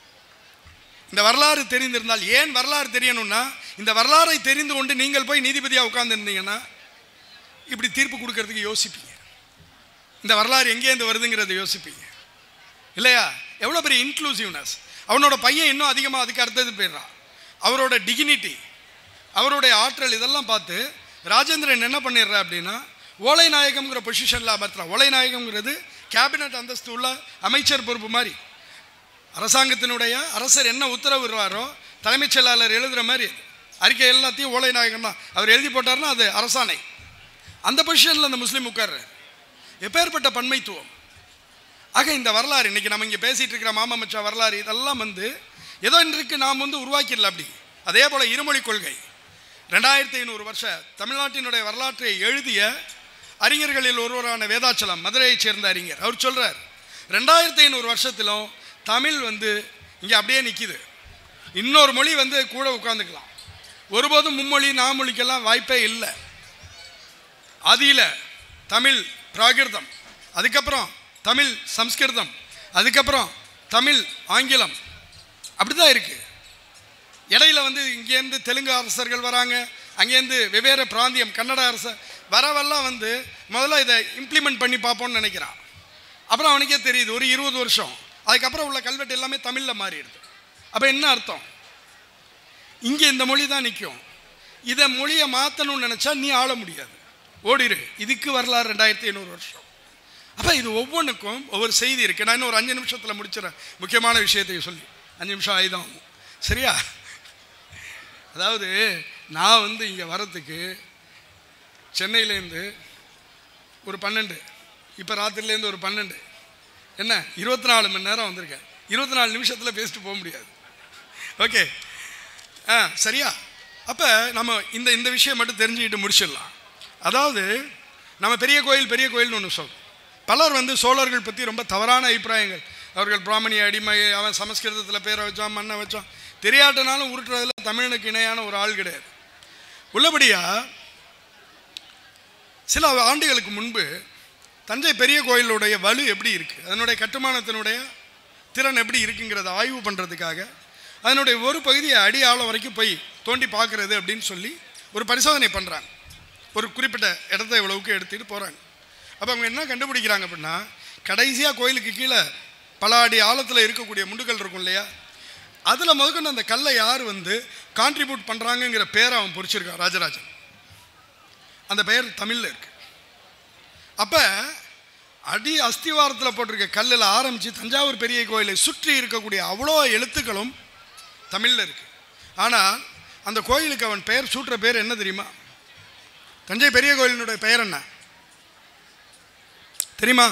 இந்த வரலாறு தெரிந்திருந்தால் ஏன் வரலாறு தெரியணும்னா இந்த வரலாறை தெரிந்து கொண்டு நீங்கள் போய் நீதிபதியாக உட்கார்ந்துருந்தீங்கன்னா இப்படி தீர்ப்பு கொடுக்கறதுக்கு யோசிப்பீங்க இந்த வரலாறு எங்கேருந்து வருதுங்கிறத யோசிப்பீங்க இல்லையா எவ்வளோ பெரிய இன்க்ளூசிவ்னஸ் அவனோட பையன் இன்னும் அதிகமாக அதுக்கு அடுத்தது போயிடுறான் அவரோட டிகினிட்டி அவருடைய ஆற்றல் இதெல்லாம் பார்த்து ராஜேந்திரன் என்ன பண்ணிடுறா அப்படின்னா ஓலை நாயகம்ங்கிற பொசிஷனில் அமர்த்துறான் ஓலை நாயகம்ங்கிறது கேபினட் அந்தஸ்து உள்ள அமைச்சர் பொறுப்பு மாதிரி அரசாங்கத்தினுடைய அரசர் என்ன உத்தரவிடுறாரோ தலைமைச் செயலாளர் எழுதுகிற மாதிரி அது. அறிக்கை எல்லாத்தையும் ஓலை நாயகம் தான் அவர் எழுதி போட்டார்னா அது அரசாணை அந்த பொசிஷனில் அந்த முஸ்லீம் உட்கார்றாரு எப்பேற்பட்ட பன்மைத்துவம் ஆக இந்த வரலாறு இன்னைக்கு நம்ம இங்கே பேசிட்டு இருக்கிற மாமா மச்சான் வரலாறு இதெல்லாம் வந்து ஏதோ இன்றைக்கு நாம் வந்து உருவாக்கிடல அப்படி அதே போல் இருமொழி கொள்கை ரெண்டாயிரத்தி ஐநூறு வருஷ தமிழ்நாட்டினுடைய வரலாற்றை எழுதிய அறிஞர்களில் ஒருவரான வேதாச்சலம் மதுரையைச் சேர்ந்த அறிஞர் அவர் சொல்றார் ரெண்டாயிரத்தி ஐநூறு வருஷத்திலும் தமிழ் வந்து இங்கே அப்படியே நிற்கிது இன்னொரு மொழி வந்து கூட உட்காந்துக்கலாம் ஒருபோதும் மும்மொழி நாமொழிக்கெல்லாம் வாய்ப்பே இல்லை ஆதியில் தமிழ் பிராகிருதம் அதுக்கப்புறம் தமிழ் சம்ஸ்கிருதம் அதுக்கப்புறம் தமிழ் ஆங்கிலம் அப்படி தான் இருக்குது இடையில வந்து இங்கேருந்து தெலுங்கு அரசர்கள் வராங்க அங்கேருந்து வெவ்வேறு பிராந்தியம் கன்னட அரசர் வரவெல்லாம் வந்து முதல்ல இதை இம்ப்ளிமெண்ட் பண்ணி பார்ப்போம்னு நினைக்கிறான் அப்புறம் அவனுக்கே தெரியுது ஒரு இருபது வருஷம் அதுக்கப்புறம் உள்ள கல்வெட்டு எல்லாமே தமிழில் மாறிடுது அப்போ என்ன அர்த்தம் இங்கே இந்த மொழி தான் நிற்கும் இதை மொழியை மாற்றணும்னு நினச்சா நீ ஆள முடியாது ஓடிரு இதுக்கு வரலாறு ரெண்டாயிரத்தி ஐநூறு வருஷம் அப்போ இது ஒவ்வொன்றுக்கும் ஒவ்வொரு செய்தி இருக்குது நான் இன்னும் ஒரு அஞ்சு நிமிஷத்தில் முடிச்சிடறேன் முக்கியமான விஷயத்தையும் சொல்லி அஞ்சு நிமிஷம் ஆயுதம் ஆகும் சரியா அதாவது நான் வந்து இங்கே வரத்துக்கு சென்னையிலேருந்து ஒரு பன்னெண்டு இப்போ ராத்திரிலேருந்து ஒரு பன்னெண்டு என்ன இருபத்தி நாலு மணி நேரம் வந்திருக்கேன் இருபத்தி நாலு நிமிஷத்தில் பேசிட்டு போக முடியாது ஓகே ஆ சரியா அப்போ நம்ம இந்த இந்த விஷயம் மட்டும் தெரிஞ்சுக்கிட்டு முடிச்சிடலாம் அதாவது நம்ம பெரிய கோயில் பெரிய கோயில்னு ஒன்று சொல்றோம் பலர் வந்து சோழர்கள் பற்றி ரொம்ப தவறான அபிப்பிராயங்கள் அவர்கள் பிராமணிய அடிமை அவன் சமஸ்கிருதத்தில் பேரை வச்சான் மண்ணை வச்சான் தெரியாட்டனாலும் உருட்டுறதுல தமிழனுக்கு இணையான ஒரு ஆள் கிடையாது உள்ளபடியா சில ஆண்டுகளுக்கு முன்பு தஞ்சை பெரிய கோயிலுடைய வலு எப்படி இருக்குது அதனுடைய கட்டுமானத்தினுடைய திறன் எப்படி இருக்குங்கிறத ஆய்வு பண்ணுறதுக்காக அதனுடைய ஒரு பகுதியை அடி ஆழம் வரைக்கும் போய் தோண்டி பார்க்குறது அப்படின்னு சொல்லி ஒரு பரிசோதனை பண்ணுறாங்க ஒரு குறிப்பிட்ட இடத்த இவ்வளவுக்கு எடுத்துகிட்டு போகிறாங்க அப்போ அவங்க என்ன கண்டுபிடிக்கிறாங்க அப்படின்னா கடைசியாக கோயிலுக்கு கீழே பல அடி ஆழத்தில் இருக்கக்கூடிய முண்டுகள் இருக்கும் இல்லையா அதில் முதற்கொண்டு அந்த கல்லை யார் வந்து கான்ட்ரிபியூட் பண்ணுறாங்கங்கிற பேரை அவன் பொறிச்சிருக்கான் ராஜராஜன் அந்த பெயர் தமிழில் இருக்கு அப்போ அடி அஸ்திவாரத்தில் போட்டிருக்க கல்லில் ஆரம்பித்து தஞ்சாவூர் பெரிய கோயிலை சுற்றி இருக்கக்கூடிய அவ்வளோ எழுத்துக்களும் தமிழில் இருக்கு ஆனால் அந்த கோயிலுக்கு அவன் பெயர் சூட்டுற பேர் என்ன தெரியுமா தஞ்சை பெரிய கோயிலினுடைய பெயர் என்ன தெரியுமா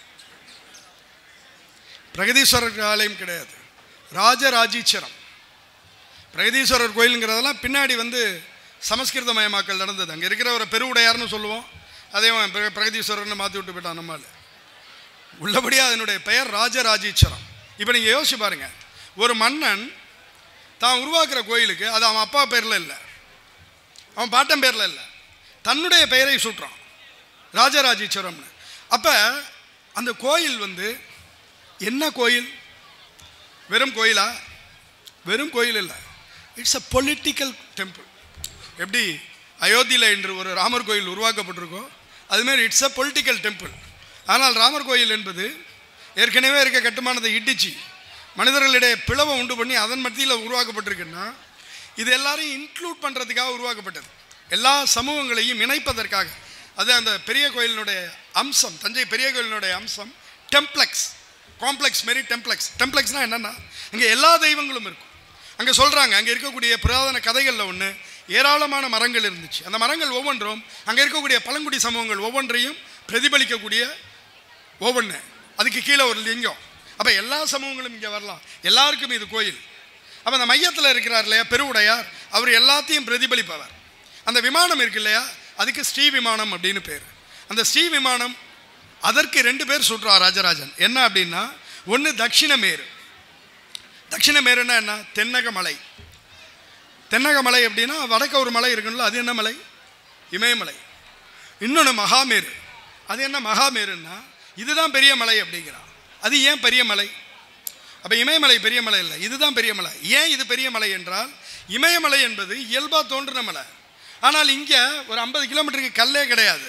பிரகதீஸ்வரர் ஆலயம் கிடையாது ராஜராஜீச்சரம் பிரகதீஸ்வரர் கோயிலுங்கிறதெல்லாம் பின்னாடி வந்து சமஸ்கிருதமயமாக்கல் நடந்தது அங்கே இருக்கிற ஒரு பெருவுடையார்னு சொல்லுவோம் அதே அவன் பிர- பிரகதீஸ்வரர்னு மாற்றி விட்டு போயிட்டான் நம்மால் உள்ளபடியாக அதனுடைய பெயர் ராஜராஜீச்சரம் இப்போ நீங்கள் யோசிச்சு பாருங்க ஒரு மன்னன் தான் உருவாக்குற கோயிலுக்கு அது அவன் அப்பா பேரில் இல்லை அவன் பாட்டன் பேரில் இல்லை தன்னுடைய பெயரை சூட்டுறான் ராஜராஜீஸ்வரம்னு அப்போ அந்த கோயில் வந்து என்ன கோயில் வெறும் கோயிலா வெறும் கோயில் இல்லை இட்ஸ் அ பொலிட்டிக்கல் டெம்பிள் எப்படி அயோத்தியில் இன்று ஒரு ராமர் கோயில் உருவாக்கப்பட்டிருக்கோ அதுமாரி இட்ஸ் அ பொலிட்டிக்கல் டெம்பிள் ஆனால் ராமர் கோயில் என்பது ஏற்கனவே இருக்க கட்டுமானத்தை இடிச்சு மனிதர்களிடையே பிளவை உண்டு பண்ணி அதன் மத்தியில் உருவாக்கப்பட்டிருக்குன்னா இது எல்லாரையும் இன்க்ளூட் பண்ணுறதுக்காக உருவாக்கப்பட்டது எல்லா சமூகங்களையும் இணைப்பதற்காக அது அந்த பெரிய கோயிலினுடைய அம்சம் தஞ்சை பெரிய கோயிலினுடைய அம்சம் டெம்ப்ளெக்ஸ் காம்ப்ளெக்ஸ் மாரி டெம்ப்ளெக்ஸ் டெம்ப்ளெக்ஸ்னால் என்னென்னா அங்கே எல்லா தெய்வங்களும் இருக்கும் அங்கே சொல்கிறாங்க அங்கே இருக்கக்கூடிய புராதன கதைகளில் ஒன்று ஏராளமான மரங்கள் இருந்துச்சு அந்த மரங்கள் ஒவ்வொன்றும் அங்கே இருக்கக்கூடிய பழங்குடி சமூகங்கள் ஒவ்வொன்றையும் பிரதிபலிக்கக்கூடிய ஒவ்வொன்று அதுக்கு கீழே ஒரு லிங்கம் அப்போ எல்லா சமூகங்களும் இங்கே வரலாம் எல்லாருக்கும் இது கோயில் அப்போ அந்த மையத்தில் இருக்கிறார் இல்லையா பெருவுடையார் அவர் எல்லாத்தையும் பிரதிபலிப்பவர் அந்த விமானம் இருக்கு இல்லையா அதுக்கு ஸ்ரீ விமானம் அப்படின்னு பேர் அந்த ஸ்ரீ விமானம் அதற்கு ரெண்டு பேர் சொல்கிறார் ராஜராஜன் என்ன அப்படின்னா ஒன்று தட்சிண மேரு தட்சிண மேருன்னா என்ன தென்னக மலை தென்னக மலை அப்படின்னா வடக்க ஒரு மலை இருக்குல்ல அது என்ன மலை இமயமலை இன்னொன்று மகாமேரு அது என்ன மகாமேருன்னா இதுதான் பெரிய மலை அப்படிங்கிறான் அது ஏன் பெரிய மலை அப்போ இமயமலை பெரிய மலை இல்லை இதுதான் பெரிய மலை ஏன் இது பெரிய மலை என்றால் இமயமலை என்பது இயல்பாக தோன்றின மலை ஆனால் இங்கே ஒரு ஐம்பது கிலோமீட்டருக்கு கல்லே கிடையாது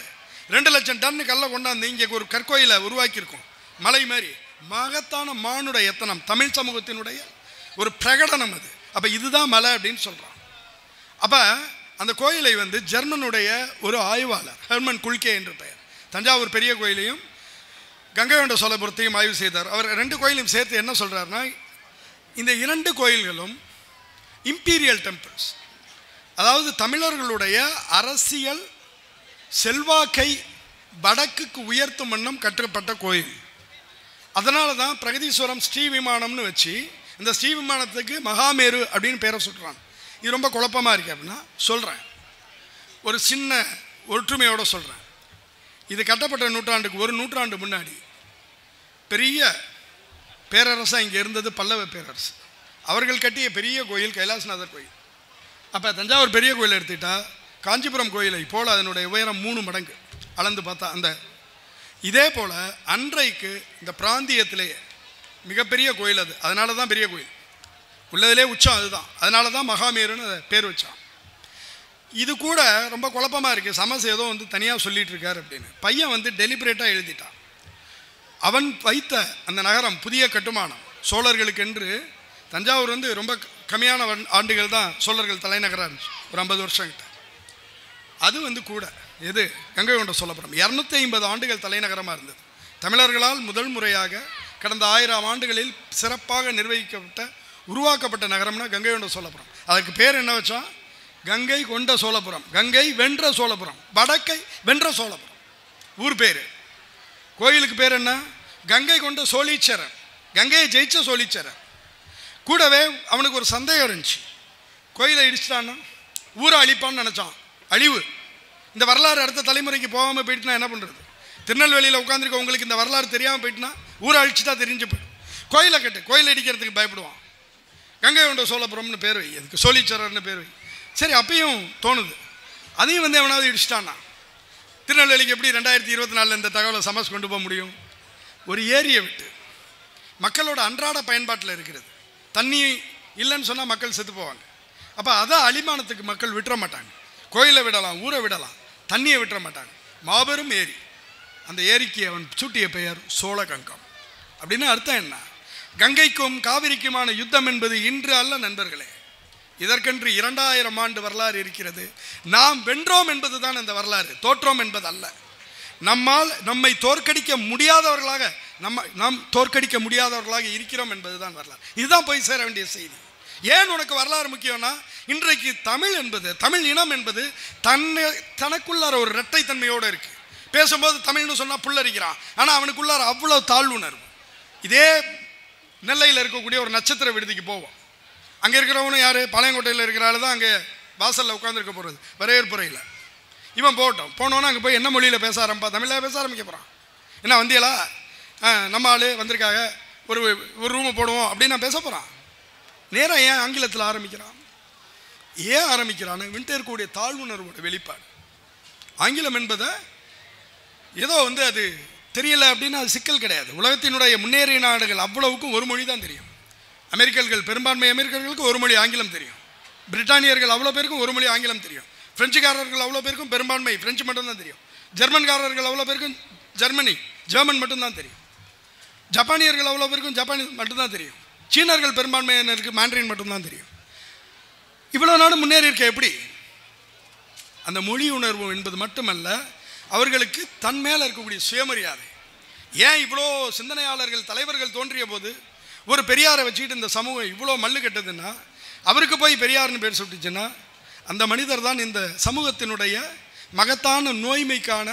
ரெண்டு லட்சம் டன் கல்லை கொண்டாந்து இங்கே ஒரு கற்கோயிலை உருவாக்கியிருக்கோம் மலை மாதிரி மகத்தான மானுட எத்தனம் தமிழ் சமூகத்தினுடைய ஒரு பிரகடனம் அது அப்போ இதுதான் மலை அப்படின்னு சொல்கிறான் அப்போ அந்த கோயிலை வந்து ஜெர்மனுடைய ஒரு ஆய்வாளர் ஹெர்மன் குல்கே என்று பெயர் தஞ்சாவூர் பெரிய கோயிலையும் கங்கை கொண்ட சோழபுரத்தையும் ஆய்வு செய்தார் அவர் ரெண்டு கோயிலையும் சேர்த்து என்ன சொல்கிறாருன்னா இந்த இரண்டு கோயில்களும் இம்பீரியல் டெம்பிள்ஸ் அதாவது தமிழர்களுடைய அரசியல் செல்வாக்கை வடக்குக்கு உயர்த்தும் வண்ணம் கட்டப்பட்ட கோயில் அதனால தான் பிரகதீஸ்வரம் ஸ்ரீ விமானம்னு வச்சு இந்த ஸ்ரீ விமானத்துக்கு மகாமேரு அப்படின்னு பேரை சுட்டுறான் இது ரொம்ப குழப்பமாக இருக்கு அப்படின்னா சொல்கிறேன் ஒரு சின்ன ஒற்றுமையோட சொல்கிறேன் இது கட்டப்பட்ட நூற்றாண்டுக்கு ஒரு நூற்றாண்டு முன்னாடி பெரிய பேரரசாக இங்கே இருந்தது பல்லவ பேரரசு அவர்கள் கட்டிய பெரிய கோயில் கைலாசநாதர் கோயில் அப்போ தஞ்சாவூர் பெரிய கோயில் எடுத்துக்கிட்டா காஞ்சிபுரம் கோயிலை போல் அதனுடைய உயரம் மூணு மடங்கு அளந்து பார்த்தா அந்த இதே போல் அன்றைக்கு இந்த பிராந்தியத்திலேயே மிகப்பெரிய கோயில் அது அதனால தான் பெரிய கோயில் உள்ளதிலே உச்சம் அதுதான் அதனால தான் மகாமேருன்னு அதை பேர் வச்சான் இது கூட ரொம்ப குழப்பமாக இருக்குது சமஸ் ஏதோ வந்து தனியாக சொல்லிட்டு இருக்காரு அப்படின்னு பையன் வந்து டெலிபரேட்டாக எழுதிட்டான் அவன் வைத்த அந்த நகரம் புதிய கட்டுமானம் சோழர்களுக்கென்று தஞ்சாவூர் வந்து ரொம்ப கம்மியான வன்- ஆண்டுகள் தான் சோழர்கள் தலைநகராக இருந்துச்சு ஒரு ஐம்பது வருஷம் கிட்ட அது வந்து கூட எது கங்கை கொண்ட சோழபுரம் இரநூத்தி ஐம்பது ஆண்டுகள் தலைநகரமாக இருந்தது தமிழர்களால் முதல் முறையாக கடந்த ஆயிரம் ஆண்டுகளில் சிறப்பாக நிர்வகிக்கப்பட்ட உருவாக்கப்பட்ட நகரம்னா கங்கை கொண்ட சோழபுரம் அதுக்கு பேர் என்ன வச்சோம் கங்கை கொண்ட சோழபுரம் கங்கை வென்ற சோழபுரம் வடக்கை வென்ற சோழபுரம் ஊர் பேர் கோயிலுக்கு பேர் என்ன கங்கை கொண்ட சோழீச்சரன் கங்கையை ஜெயிச்ச சோழீச்சரன் கூடவே அவனுக்கு ஒரு சந்தேகம் இருந்துச்சு கோயிலை இடிச்சிட்டான்னா ஊரை அழிப்பான்னு நினச்சான் அழிவு இந்த வரலாறு அடுத்த தலைமுறைக்கு போகாமல் போயிட்டுனா என்ன பண்ணுறது திருநெல்வேலியில் உட்காந்துருக்க உங்களுக்கு இந்த வரலாறு தெரியாமல் போயிட்டுனா ஊரை அழிச்சுட்டா தெரிஞ்சு போயிடும் கோயிலை கட்டு கோயில் இடிக்கிறதுக்கு பயப்படுவான் கங்கை கொண்ட சோழபுரம்னு பேர் வை அதுக்கு சோழீச்சரர்னு பேர் வை சரி அப்பயும் தோணுது அதையும் வந்து எவனாவது இடிச்சிட்டான்னா திருநெல்வேலிக்கு எப்படி ரெண்டாயிரத்தி இருபத்தி நாலில் இந்த தகவலை சமஸ் கொண்டு போக முடியும் ஒரு ஏரியை விட்டு மக்களோட அன்றாட பயன்பாட்டில் இருக்கிறது தண்ணி இல்லைன்னு சொன்னால் மக்கள் செத்து போவாங்க அப்போ அதை அலிமானத்துக்கு மக்கள் விட்டுற மாட்டாங்க கோயிலை விடலாம் ஊரை விடலாம் தண்ணியை விட்டுற மாட்டாங்க மாபெரும் ஏரி அந்த ஏரிக்கு அவன் சூட்டிய பெயர் சோழகங்கம் அப்படின்னு அர்த்தம் என்ன கங்கைக்கும் காவிரிக்குமான யுத்தம் என்பது இன்று அல்ல நண்பர்களே இதற்கென்று இரண்டாயிரம் ஆண்டு வரலாறு இருக்கிறது நாம் வென்றோம் என்பதுதான் அந்த வரலாறு தோற்றோம் என்பது அல்ல நம்மால் நம்மை தோற்கடிக்க முடியாதவர்களாக நம்ம நாம் தோற்கடிக்க முடியாதவர்களாக இருக்கிறோம் என்பதுதான் வரலாறு இதுதான் போய் சேர வேண்டிய செய்தி ஏன் உனக்கு வரலாறு முக்கியம்னா இன்றைக்கு தமிழ் என்பது தமிழ் இனம் என்பது தன்னை தனக்குள்ளார ஒரு இரட்டைத்தன்மையோடு இருக்கு பேசும்போது தமிழ்னு சொன்னால் புல்லரிக்கிறான் ஆனால் அவனுக்குள்ளார அவ்வளோ தாழ்வுணர்வு இதே நெல்லையில் இருக்கக்கூடிய ஒரு நட்சத்திர விடுதிக்கு போவோம் அங்கே இருக்கிறவனும் யார் பாளையங்கோட்டையில் இருக்கிற ஆளு தான் அங்கே வாசலில் உட்காந்துருக்க போகிறது வரவேற்புறையில் இவன் போகட்டும் போனோன்னா அங்கே போய் என்ன மொழியில் பேச ஆரம்பிப்பா தமிழில் பேச ஆரம்பிக்க போகிறான் என்ன வந்தியலா ஆ நம்ம ஆள் வந்திருக்காங்க ஒரு ஒரு ரூமை போடுவோம் அப்படின்னு நான் பேச போகிறான் நேராக ஏன் ஆங்கிலத்தில் ஆரம்பிக்கிறான் ஏன் ஆரம்பிக்கிறான்னு வின்ட்டு இருக்கக்கூடிய தாழ்வுணர்வோட வெளிப்பாடு ஆங்கிலம் என்பதை ஏதோ வந்து அது தெரியல அப்படின்னு அது சிக்கல் கிடையாது உலகத்தினுடைய முன்னேறிய நாடுகள் அவ்வளவுக்கும் ஒரு மொழி தான் தெரியும் அமெரிக்கர்கள் பெரும்பான்மை அமெரிக்கர்களுக்கு ஒரு மொழி ஆங்கிலம் தெரியும் பிரிட்டானியர்கள் அவ்வளோ பேருக்கும் ஒரு மொழி ஆங்கிலம் தெரியும் பிரெஞ்சுக்காரர்கள் அவ்வளோ பேருக்கும் பெரும்பான்மை பிரெஞ்சு மட்டும்தான் தெரியும் ஜெர்மன்காரர்கள் அவ்வளோ பேருக்கும் ஜெர்மனி ஜெர்மன் மட்டும்தான் தெரியும் ஜப்பானியர்கள் அவ்வளோ பேருக்கும் ஜப்பானீஸ் மட்டும்தான் தெரியும் சீனர்கள் பெரும்பான்மையினருக்கு மாண்ட்ரின் மட்டும்தான் தெரியும் இவ்வளோ நாடு முன்னேறி இருக்க எப்படி அந்த மொழி உணர்வு என்பது மட்டுமல்ல அவர்களுக்கு தன் மேலே இருக்கக்கூடிய சுயமரியாதை ஏன் இவ்வளோ சிந்தனையாளர்கள் தலைவர்கள் தோன்றிய போது ஒரு பெரியாரை வச்சுக்கிட்டு இந்த சமூகம் இவ்வளோ மல்லு கட்டுதுன்னா அவருக்கு போய் பெரியார்னு பேர் சுட்டுச்சுன்னா அந்த மனிதர் தான் இந்த சமூகத்தினுடைய மகத்தான நோய்மைக்கான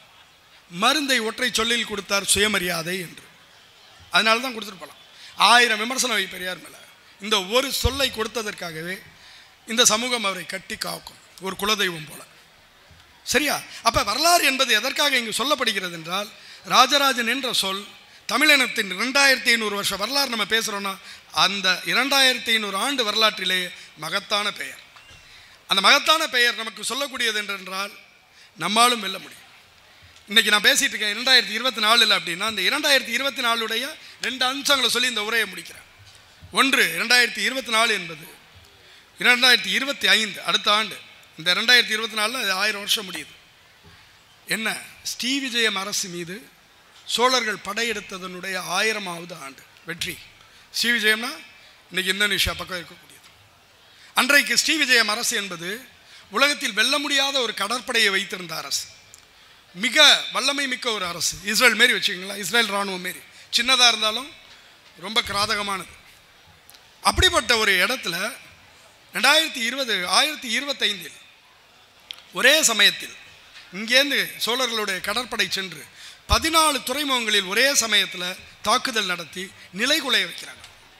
மருந்தை ஒற்றை சொல்லில் கொடுத்தார் சுயமரியாதை என்று அதனால தான் கொடுத்துட்டு போகலாம் ஆயிரம் விமர்சனம் வை பெரியார் மேலே இந்த ஒரு சொல்லை கொடுத்ததற்காகவே இந்த சமூகம் அவரை கட்டி காக்கும் ஒரு குலதெய்வம் போல சரியா அப்போ வரலாறு என்பது எதற்காக இங்கு சொல்லப்படுகிறது என்றால் ராஜராஜன் என்ற சொல் தமிழினத்தின் இரண்டாயிரத்தி ஐநூறு வருஷ வரலாறு நம்ம பேசுகிறோன்னா அந்த இரண்டாயிரத்தி ஐநூறு ஆண்டு வரலாற்றிலே மகத்தான பெயர் அந்த மகத்தான பெயர் நமக்கு சொல்லக்கூடியது என்றென்றால் நம்மாலும் வெல்ல முடியும் இன்றைக்கி நான் பேசிகிட்டு இருக்கேன் இரண்டாயிரத்தி இருபத்தி நாலில் அப்படின்னா இந்த இரண்டாயிரத்தி இருபத்தி நாலுடைய ரெண்டு அம்சங்களை சொல்லி இந்த உரையை முடிக்கிறேன் ஒன்று இரண்டாயிரத்தி இருபத்தி நாலு என்பது இரண்டாயிரத்தி இருபத்தி ஐந்து அடுத்த ஆண்டு இந்த ரெண்டாயிரத்தி இருபத்தி நாலில் அது ஆயிரம் வருஷம் முடியுது என்ன ஸ்ரீவிஜயம் அரசு மீது சோழர்கள் படையெடுத்ததனுடைய ஆயிரமாவது ஆண்டு வெற்றி ஸ்ரீவிஜயம்னா இன்னைக்கு இந்தோனேஷியா பக்கம் இருக்கக்கூடியது அன்றைக்கு ஸ்ரீவிஜயம் அரசு என்பது உலகத்தில் வெல்ல முடியாத ஒரு கடற்படையை வைத்திருந்த அரசு மிக வல்லமை மிக்க ஒரு அரசு இஸ்ரேல் மாரி வச்சுக்கங்களா இஸ்ரேல் இராணுவம் மாரி சின்னதாக இருந்தாலும் ரொம்ப கிராதகமானது அப்படிப்பட்ட ஒரு இடத்துல ரெண்டாயிரத்தி இருபது ஆயிரத்தி இருபத்தைந்தில் ஒரே சமயத்தில் இங்கேருந்து சோழர்களுடைய கடற்படை சென்று பதினாலு துறைமுகங்களில் ஒரே சமயத்தில் தாக்குதல் நடத்தி நிலைகுலைய வைக்கிறாங்க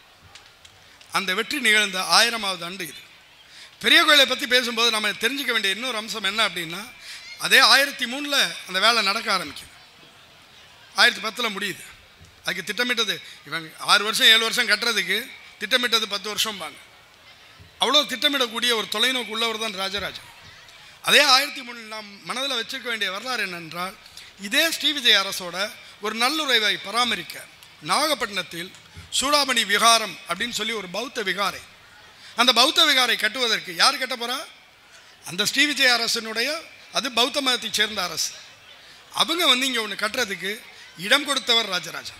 அந்த வெற்றி நிகழ்ந்த ஆயிரமாவது ஆண்டு இது பெரிய கோயிலை பற்றி பேசும்போது நம்ம தெரிஞ்சுக்க வேண்டிய இன்னொரு அம்சம் என்ன அப்படின்னா அதே ஆயிரத்தி மூணில் அந்த வேலை நடக்க ஆரம்பிக்குது ஆயிரத்தி பத்தில் முடியுது அதுக்கு திட்டமிட்டது இவங்க ஆறு வருஷம் ஏழு வருஷம் கட்டுறதுக்கு திட்டமிட்டது பத்து வருஷம்பாங்க அவ்வளோ திட்டமிடக்கூடிய ஒரு தொலைநோக்கு உள்ளவர் தான் ராஜராஜன் அதே ஆயிரத்தி மூணில் நாம் மனதில் வச்சிருக்க வேண்டிய வரலாறு என்னென்றால் இதே ஸ்ரீவிஜய அரசோட ஒரு நல்லுறவை பராமரிக்க நாகப்பட்டினத்தில் சூடாமணி விகாரம் அப்படின்னு சொல்லி ஒரு பௌத்த விகாரை அந்த பௌத்த விகாரை கட்டுவதற்கு யார் கட்ட போகிறா அந்த ஸ்ரீவிஜய அரசனுடைய அது பௌத்த மதத்தைச் சேர்ந்த அரசு அவங்க வந்து இங்கே ஒன்று கட்டுறதுக்கு இடம் கொடுத்தவர் ராஜராஜன்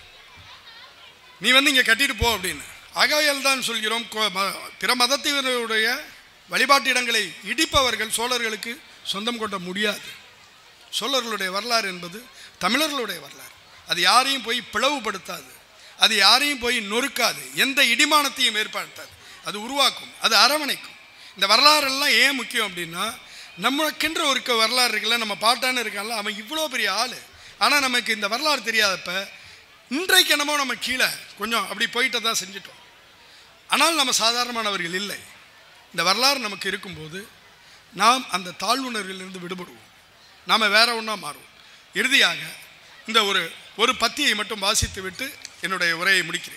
நீ வந்து இங்கே கட்டிட்டு போ அப்படின்னு ஆகையால் தான் சொல்கிறோம் கோ- ம- பிற மதத்தினருடைய வழிபாட்டு இடங்களை இடிப்பவர்கள் சோழர்களுக்கு சொந்தம் கொண்ட முடியாது சோழர்களுடைய வரலாறு என்பது தமிழர்களுடைய வரலாறு அது யாரையும் போய் பிளவுபடுத்தாது அது யாரையும் போய் நொறுக்காது எந்த இடிமானத்தையும் ஏற்படுத்தாது அது உருவாக்கும் அது அரவணைக்கும் இந்த வரலாறெல்லாம் ஏன் முக்கியம் அப்படின்னா நமக்கென்ற ஒரு க- வரலாறு இருக்குல்ல நம்ம பாட்டான்னு இருக்கான்ல அவன் இவ்வளோ பெரிய ஆள் ஆனால் நமக்கு இந்த வரலாறு தெரியாதப்ப இன்றைக்கு என்னமோ நம்ம கீழே கொஞ்சம் அப்படி போயிட்டு தான் செஞ்சிட்டோம் ஆனால் நம்ம சாதாரணமானவர்கள் இல்லை இந்த வரலாறு நமக்கு இருக்கும்போது நாம் அந்த தாழ்வுணர்விலிருந்து விடுபடுவோம் நாம் வேற ஒன்றா மாறுவோம் இறுதியாக இந்த ஒரு ஒரு பத்தியை மட்டும் வாசித்து விட்டு என்னுடைய உரையை முடிக்கிறேன்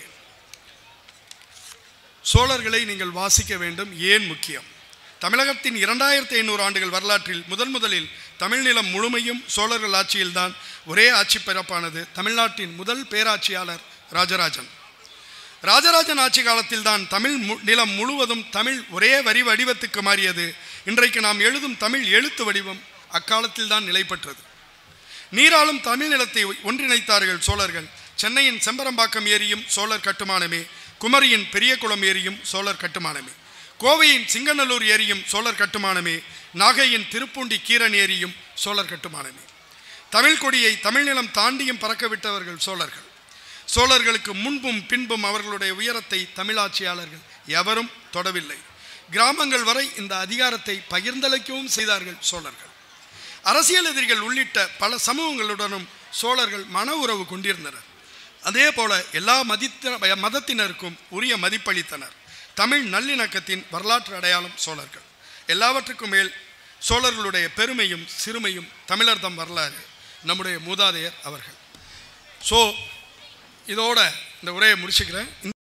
சோழர்களை நீங்கள் வாசிக்க வேண்டும் ஏன் முக்கியம் தமிழகத்தின் இரண்டாயிரத்தி ஐநூறு ஆண்டுகள் வரலாற்றில் முதன் முதலில் தமிழ்நிலம் முழுமையும் சோழர்கள் ஆட்சியில்தான் ஒரே ஆட்சி பிறப்பானது தமிழ்நாட்டின் முதல் பேராட்சியாளர் ராஜராஜன் ராஜராஜன் ஆட்சி காலத்தில் தான் தமிழ் மு- நிலம் முழுவதும் தமிழ் ஒரே வரி வடிவத்துக்கு மாறியது இன்றைக்கு நாம் எழுதும் தமிழ் எழுத்து வடிவம் அக்காலத்தில் தான் நிலை பெற்றது நீராலும் தமிழ் நிலத்தை ஒன்றிணைத்தார்கள் சோழர்கள் சென்னையின் செம்பரம்பாக்கம் ஏரியும் சோழர் கட்டுமானமே குமரியின் பெரியகுளம் ஏரியும் சோழர் கட்டுமானமே கோவையின் சிங்கநல்லூர் ஏரியும் சோழர் கட்டுமானமே நாகையின் திருப்பூண்டி கீரன் ஏரியும் சோழர் கட்டுமானமே தமிழ் கொடியை தமிழ்நிலம் தாண்டியும் பறக்க விட்டவர்கள் சோழர்கள் சோழர்களுக்கு முன்பும் பின்பும் அவர்களுடைய உயரத்தை தமிழாட்சியாளர்கள் எவரும் தொடவில்லை கிராமங்கள் வரை இந்த அதிகாரத்தை பகிர்ந்தளிக்கவும் செய்தார்கள் சோழர்கள் அரசியல் எதிரிகள் உள்ளிட்ட பல சமூகங்களுடனும் சோழர்கள் மன உறவு கொண்டிருந்தனர் அதே போல எல்லா மதித்த மதத்தினருக்கும் உரிய மதிப்பளித்தனர் தமிழ் நல்லிணக்கத்தின் வரலாற்று அடையாளம் சோழர்கள் எல்லாவற்றுக்கும் மேல் சோழர்களுடைய பெருமையும் சிறுமையும் தமிழர்தம் வரலாறு நம்முடைய மூதாதையர் அவர்கள் ஸோ இதோட இந்த உரையை முடிச்சுக்கிறேன்